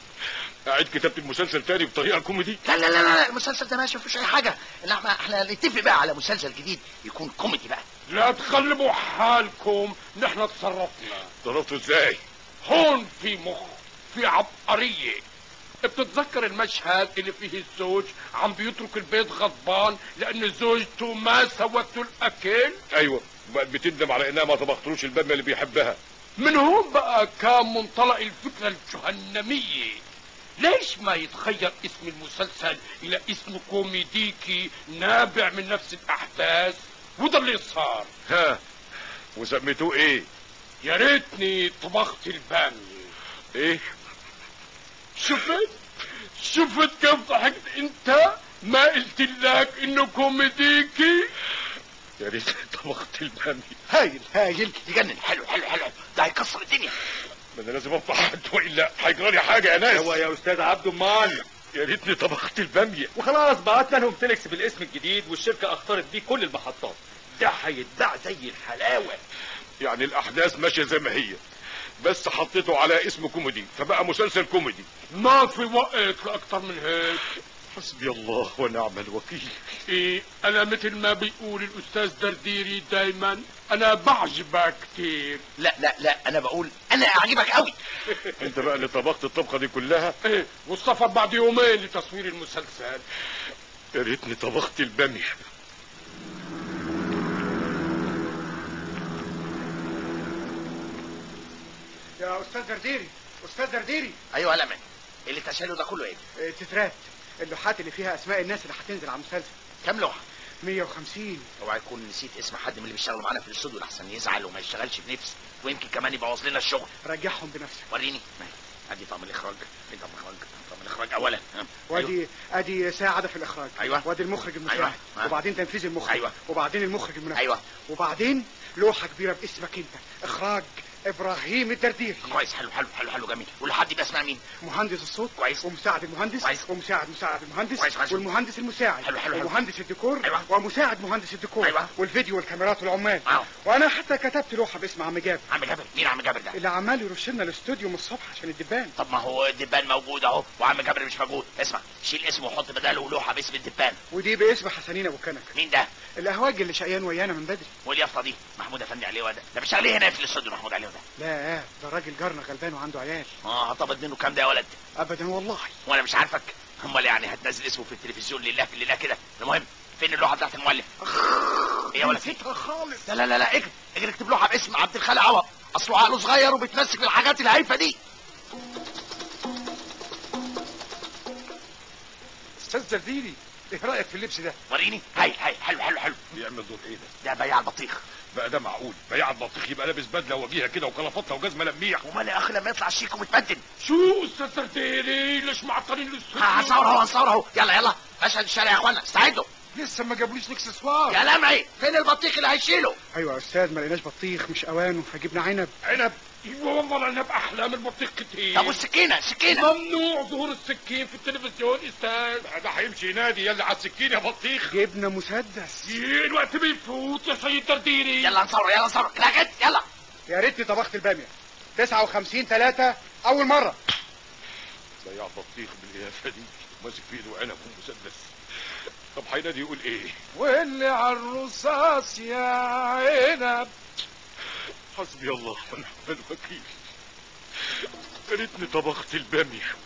اعيد كتابة المسلسل تاني بطريقة كوميدي لا لا لا لا المسلسل ده ماشي مفيش اي حاجه انما احنا نتفق بقى على مسلسل جديد يكون كوميدي بقى لا تخلبوا حالكم نحن تصرفنا تصرفتوا ازاي هون في مخ في عبقرية بتتذكر المشهد اللي فيه الزوج عم بيترك البيت غضبان لان زوجته ما سوت له الاكل ايوه بقت بتندم على انها ما طبختلوش الباميه اللي بيحبها من هون بقى كان منطلق الفكرة الجهنمية ليش ما يتغير اسم المسلسل الى اسم كوميديكي نابع من نفس الاحداث وده اللي صار ها وسميتوه ايه يا ريتني طبخت البامية ايه شفت شفت كيف ضحكت انت ما قلت لك انه كوميديكي يا ريت طبخت البامية هايل هايل يجنن حلو حلو حلو ده هيكسر الدنيا ما انا لازم افضح حد والا هيجرالي حاجه يا ناس هو يا استاذ عبد امال يا ريتني طبخت الباميه وخلاص بعتنا لهم تليكس بالاسم الجديد والشركه اختارت بيه كل المحطات ده هيتباع زي الحلاوه يعني الاحداث ماشيه زي ما هي بس حطيته على اسم كوميدي فبقى مسلسل كوميدي ما في وقت لاكتر من هيك حسبي الله ونعم الوكيل ايه انا مثل ما بيقول الاستاذ درديري دايما انا بعجبك كتير لا لا لا انا بقول انا اعجبك قوي انت بقى اللي طبخت الطبخه دي كلها ايه والسفر بعد يومين لتصوير المسلسل يا ريتني طبخت الباميه يا استاذ درديري استاذ درديري ايوه يا لمن اللي تشاله ده كله ايه آه، تترات اللوحات اللي فيها اسماء الناس اللي هتنزل على المسلسل كام لوحه 150 اوعى تكون نسيت اسم حد من اللي بيشتغلوا معانا في الاستوديو لحسن يزعل وما يشتغلش بنفس ويمكن كمان يبوظ لنا الشغل رجعهم بنفسك وريني ماشي. ادي طقم الاخراج ادي طقم الاخراج طقم الاخراج اولا ها. وادي ادي ساعده في الاخراج أيوة. وادي المخرج المساعد أيوة. ها. وبعدين تنفيذ المخرج أيوة. وبعدين المخرج المنفذ أيوة. وبعدين لوحه كبيره باسمك انت اخراج ابراهيم الدرديري كويس حلو حلو حلو حلو جميل والحد يبقى اسمها مين مهندس الصوت كويس ومساعد المهندس كويس. ومساعد مساعد المهندس كويس، كويس. والمهندس المساعد حلو، حلو، حلو. ومهندس الديكور أيوة. ومساعد مهندس الديكور أيوة. والفيديو والكاميرات والعمال أيوة. وانا حتى كتبت لوحه باسم عم جابر عم جابر مين عم جابر ده اللي عمال يرش لنا الاستوديو من الصبح عشان الدبان طب ما هو الدبان موجود اهو وعم جابر مش موجود اسمع شيل اسمه وحط بداله لوحه باسم الدبان ودي باسم حسنين ابو كنك مين ده القهواج اللي شقيان ويانا من بدري واليافطه دي محمود افندي عليه ده ده مش عليه هنا في الاستوديو محمود عليه ده لا ده راجل جارنا غلبان وعنده عيال اه هطبط منه كام ده يا ولد ابدا والله وانا مش عارفك امال يعني هتنزل اسمه في التلفزيون لله في لله كده المهم فين اللوحه بتاعت المؤلف ايه يا ولد نسيتها خالص لا لا لا لا اجري اجري اكتب لوحه باسم عبد الخالق عوض اصله عقله صغير وبيتمسك بالحاجات الهايفه دي استاذ زرديري ايه رايك في اللبس ده وريني هاي هاي حلو حلو حلو بيعمل دور ايه ده ده بياع البطيخ بقى ده معقول بياع البطيخ يبقى لابس بدله وجيهه كده وكلافطه وجزمه لميع امال يا اخي لما يطلع شيك ومتبدل شو استاذ درديري ليش معطلين الاستوديو هنصور اهو هنصور اهو يلا يلا مشهد الشارع يا اخوانا استعدوا لسه ما جابوليش اكسسوار يا لمعي فين البطيخ اللي هيشيله ايوه يا استاذ ما لقيناش بطيخ مش اوانه فجبنا عنب عنب ايوه والله العنب احلى من البطيخ كتير طب والسكينه السكينه ممنوع ظهور السكين في التلفزيون استاذ ده هيمشي ينادي يلا على السكين يا بطيخ جبنا مسدس إيه الوقت بيفوت يا سيد درديري يلا نصور يلا نصور لا جد يلا يا ريتني طبخت الباميه 59 3 اول مره بياع بطيخ بالقيافه دي ماسك في ايده عنب ومسدس طب هينادي يقول ايه واللي على الرصاص يا عنب حسبي الله ونعم الوكيل يا ريتني طبخت الباميه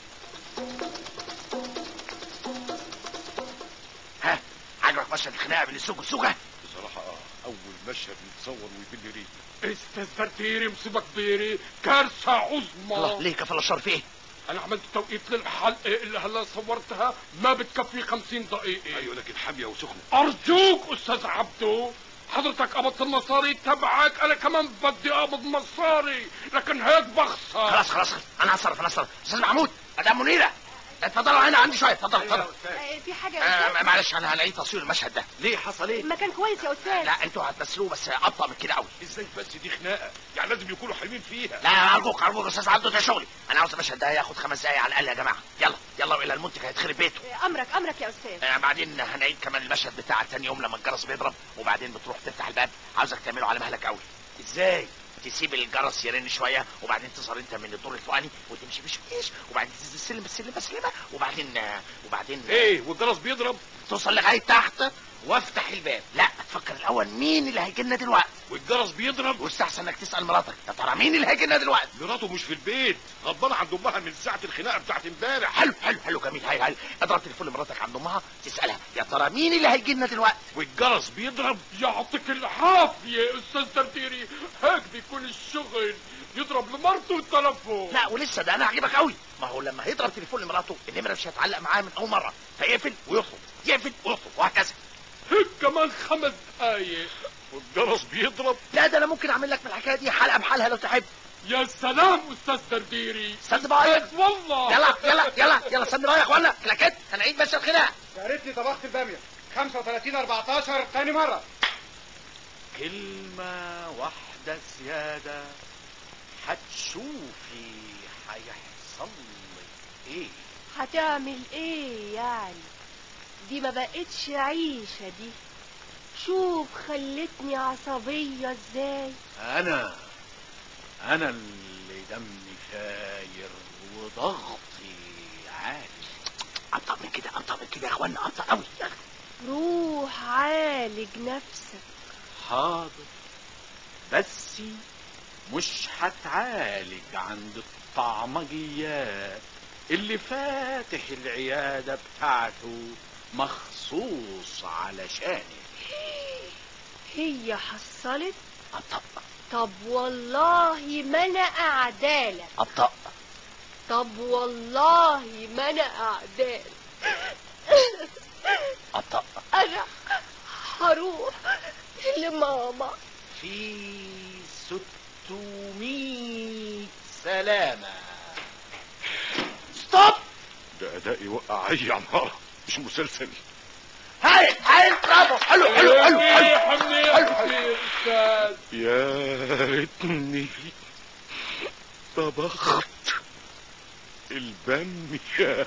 ها عجبك مشهد الخناقه بين السوق والسوقه بصراحه اه اول مشهد يتصور ويبل ريق استاذ درديري مصيبه كبيره كارثه الله عظمى ليه كفل الشر في ايه انا عملت توقيت للحلقه اللي هلا صورتها ما بتكفي 50 دقيقه ايوه لكن حاميه وسخنه ارجوك استاذ عبدو حضرتك قبضت المصاري تبعك انا كمان بدي اقبض مصاري لكن هيك بخسر خلاص خلاص انا هتصرف انا هتصرف استاذ محمود مدام منيره اتفضلوا هنا عندي شويه اتفضل اتفضل آه، في حاجة يا آه أستاذ؟ معلش انا هلاقي تصوير المشهد ده ليه حصل ايه ما كان كويس يا أستاذ لا انتوا هتمثلوه بس ابطا من كده قوي ازاي بس دي خناقه يعني لازم يكونوا حلوين فيها لا ارجوك ارجوك يا استاذ عبده ده شغلي انا عاوز المشهد ده ياخد خمس دقايق على الاقل يا جماعه يلا يلا والى المنتج هيتخرب بيته آه، أمرك أمرك يا أستاذ آه بعدين هنعيد كمان المشهد بتاع تاني يوم لما الجرس بيضرب وبعدين بتروح تفتح الباب عاوزك تعمله على مهلك قوي ازاي تسيب الجرس يرن شويه وبعدين تظهر انت من الدور الفوقاني وتمشي بشويش وبعدين تنزل السلم بالسلم بسلمه وبعدين آه، وبعدين آه، ايه والجرس بيضرب توصل لغايه تحت وافتح الباب لا تفكر الاول مين اللي هيجي لنا دلوقتي والجرس بيضرب واستحسن انك تسال مراتك يا ترى مين اللي هيجي لنا دلوقتي مراته مش في البيت غضبانه عند امها من ساعه الخناقه بتاعت امبارح حلو حلو حلو جميل هاي هاي اضرب تليفون لمراتك عند امها تسالها يا ترى مين اللي هيجي لنا دلوقتي والجرس بيضرب يعطيك العافيه استاذ درديري هيك بيكون الشغل يضرب لمرته التلفون لا ولسه ده انا عجبك قوي ما هو لما هيضرب تليفون لمراته النمره مش هتعلق معاه من اول مره فيقفل ويطلب يقفل ويطلب وهكذا كمان خمس دقايق والجرس بيضرب لا ده انا ممكن اعمل لك من الحكايه دي حلقه بحالها لو تحب يا سلام استاذ درديري استنى بقى والله يلا يلا يلا يلا استنى بقى يا اخوانا كلاكيت هنعيد بس الخناق يا ريتني طبخت الباميه 35 14 تاني مره كلمة واحدة زيادة هتشوفي هيحصل لك ايه هتعمل ايه يعني دي ما بقتش عيشة دي شوف خلتني عصبية ازاي انا انا اللي دمي فاير وضغطي عالي ابطأ من كده ابطأ من كده يا اخوانا ابطأ قوي روح عالج نفسك حاضر بس مش هتعالج عند الطعمجيات اللي فاتح العيادة بتاعته مخصوص علشاني هي حصلت ابطأ طب والله ما انا اعدالك ابطأ طب والله ما انا اعدالك ابطأ انا هروح لماما في ستمية سلامة ستوب ده اداء يوقع اي عمارة مش مسلسل هاي هاي برافو حلو حلو حلو حلو حلو حلو استاذ يا ريتني طبخت البامية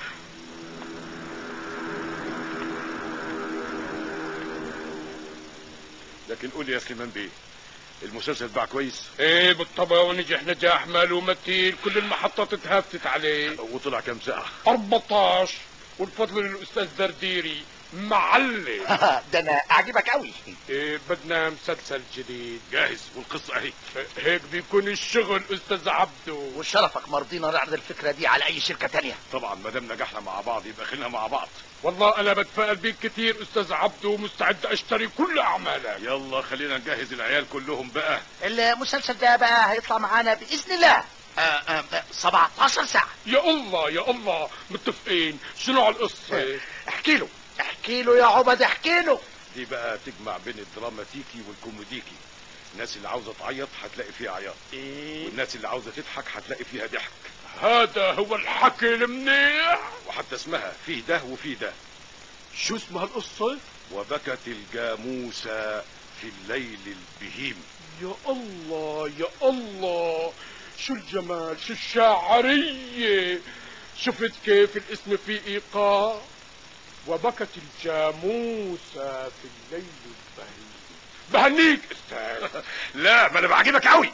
لكن قول لي يا سليمان بيه المسلسل باع كويس ايه بالطبع ونجح نجاح ماله متين كل المحطات اتهافت عليه وطلع كام ساعة 14 والفضل للاستاذ درديري معلم ده انا اعجبك قوي إيه بدنا مسلسل جديد جاهز والقصة اهي هيك بيكون الشغل استاذ عبده وشرفك مرضينا نعرض الفكرة دي على اي شركة تانية طبعا ما دام نجحنا مع بعض يبقى خلينا مع بعض والله انا بتفائل بيك كتير استاذ عبده ومستعد اشتري كل اعمالك يلا خلينا نجهز العيال كلهم بقى المسلسل ده بقى هيطلع معانا باذن الله آه آه 17 ساعة يا الله يا الله متفقين شنو على القصة احكي له احكي له يا عبد احكي له دي بقى تجمع بين الدراماتيكي والكوميديكي الناس اللي عاوزة تعيط هتلاقي فيها عياط إيه؟ والناس اللي عاوزة تضحك هتلاقي فيها ضحك هذا هو الحكي المنيح وحتى اسمها فيه ده وفيه ده شو اسمها القصة وبكت الجاموسة في الليل البهيم يا الله يا الله شو الجمال شو الشاعرية شفت كيف الاسم فيه ايقاع وبكت الجاموسة في الليل البهيم بهنيك استاذ لا ما انا بعجبك قوي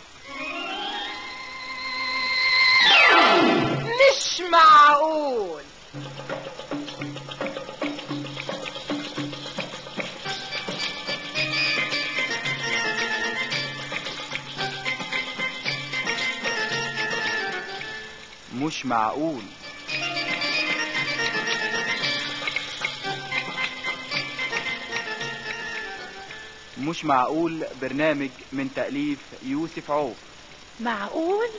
مش معقول مش معقول مش معقول برنامج من تأليف يوسف عوف معقول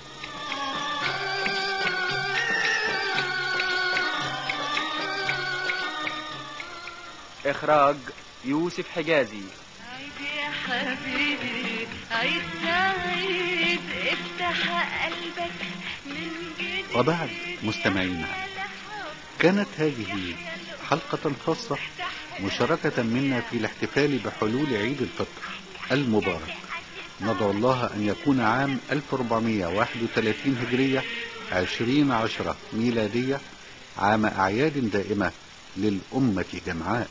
إخراج يوسف حجازي يا حبيبي عيد سعيد افتح قلبك من جديد وبعد مستمعينا كانت هذه حلقة خاصة مشاركة منا في الاحتفال بحلول عيد الفطر المبارك ندعو الله أن يكون عام 1431 هجرية 2010 ميلادية عام أعياد دائمة للأمة جمعاء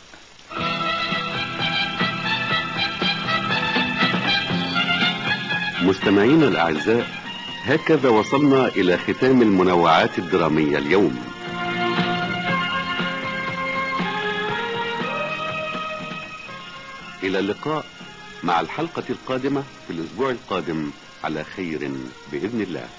مستمعينا الأعزاء هكذا وصلنا إلى ختام المنوعات الدرامية اليوم إلى اللقاء مع الحلقة القادمة في الأسبوع القادم على خير بإذن الله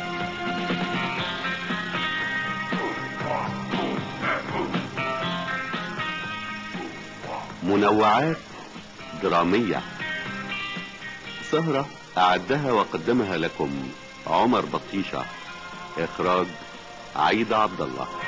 منوعات درامية سهرة أعدها وقدمها لكم عمر بطيشة إخراج عيد عبد الله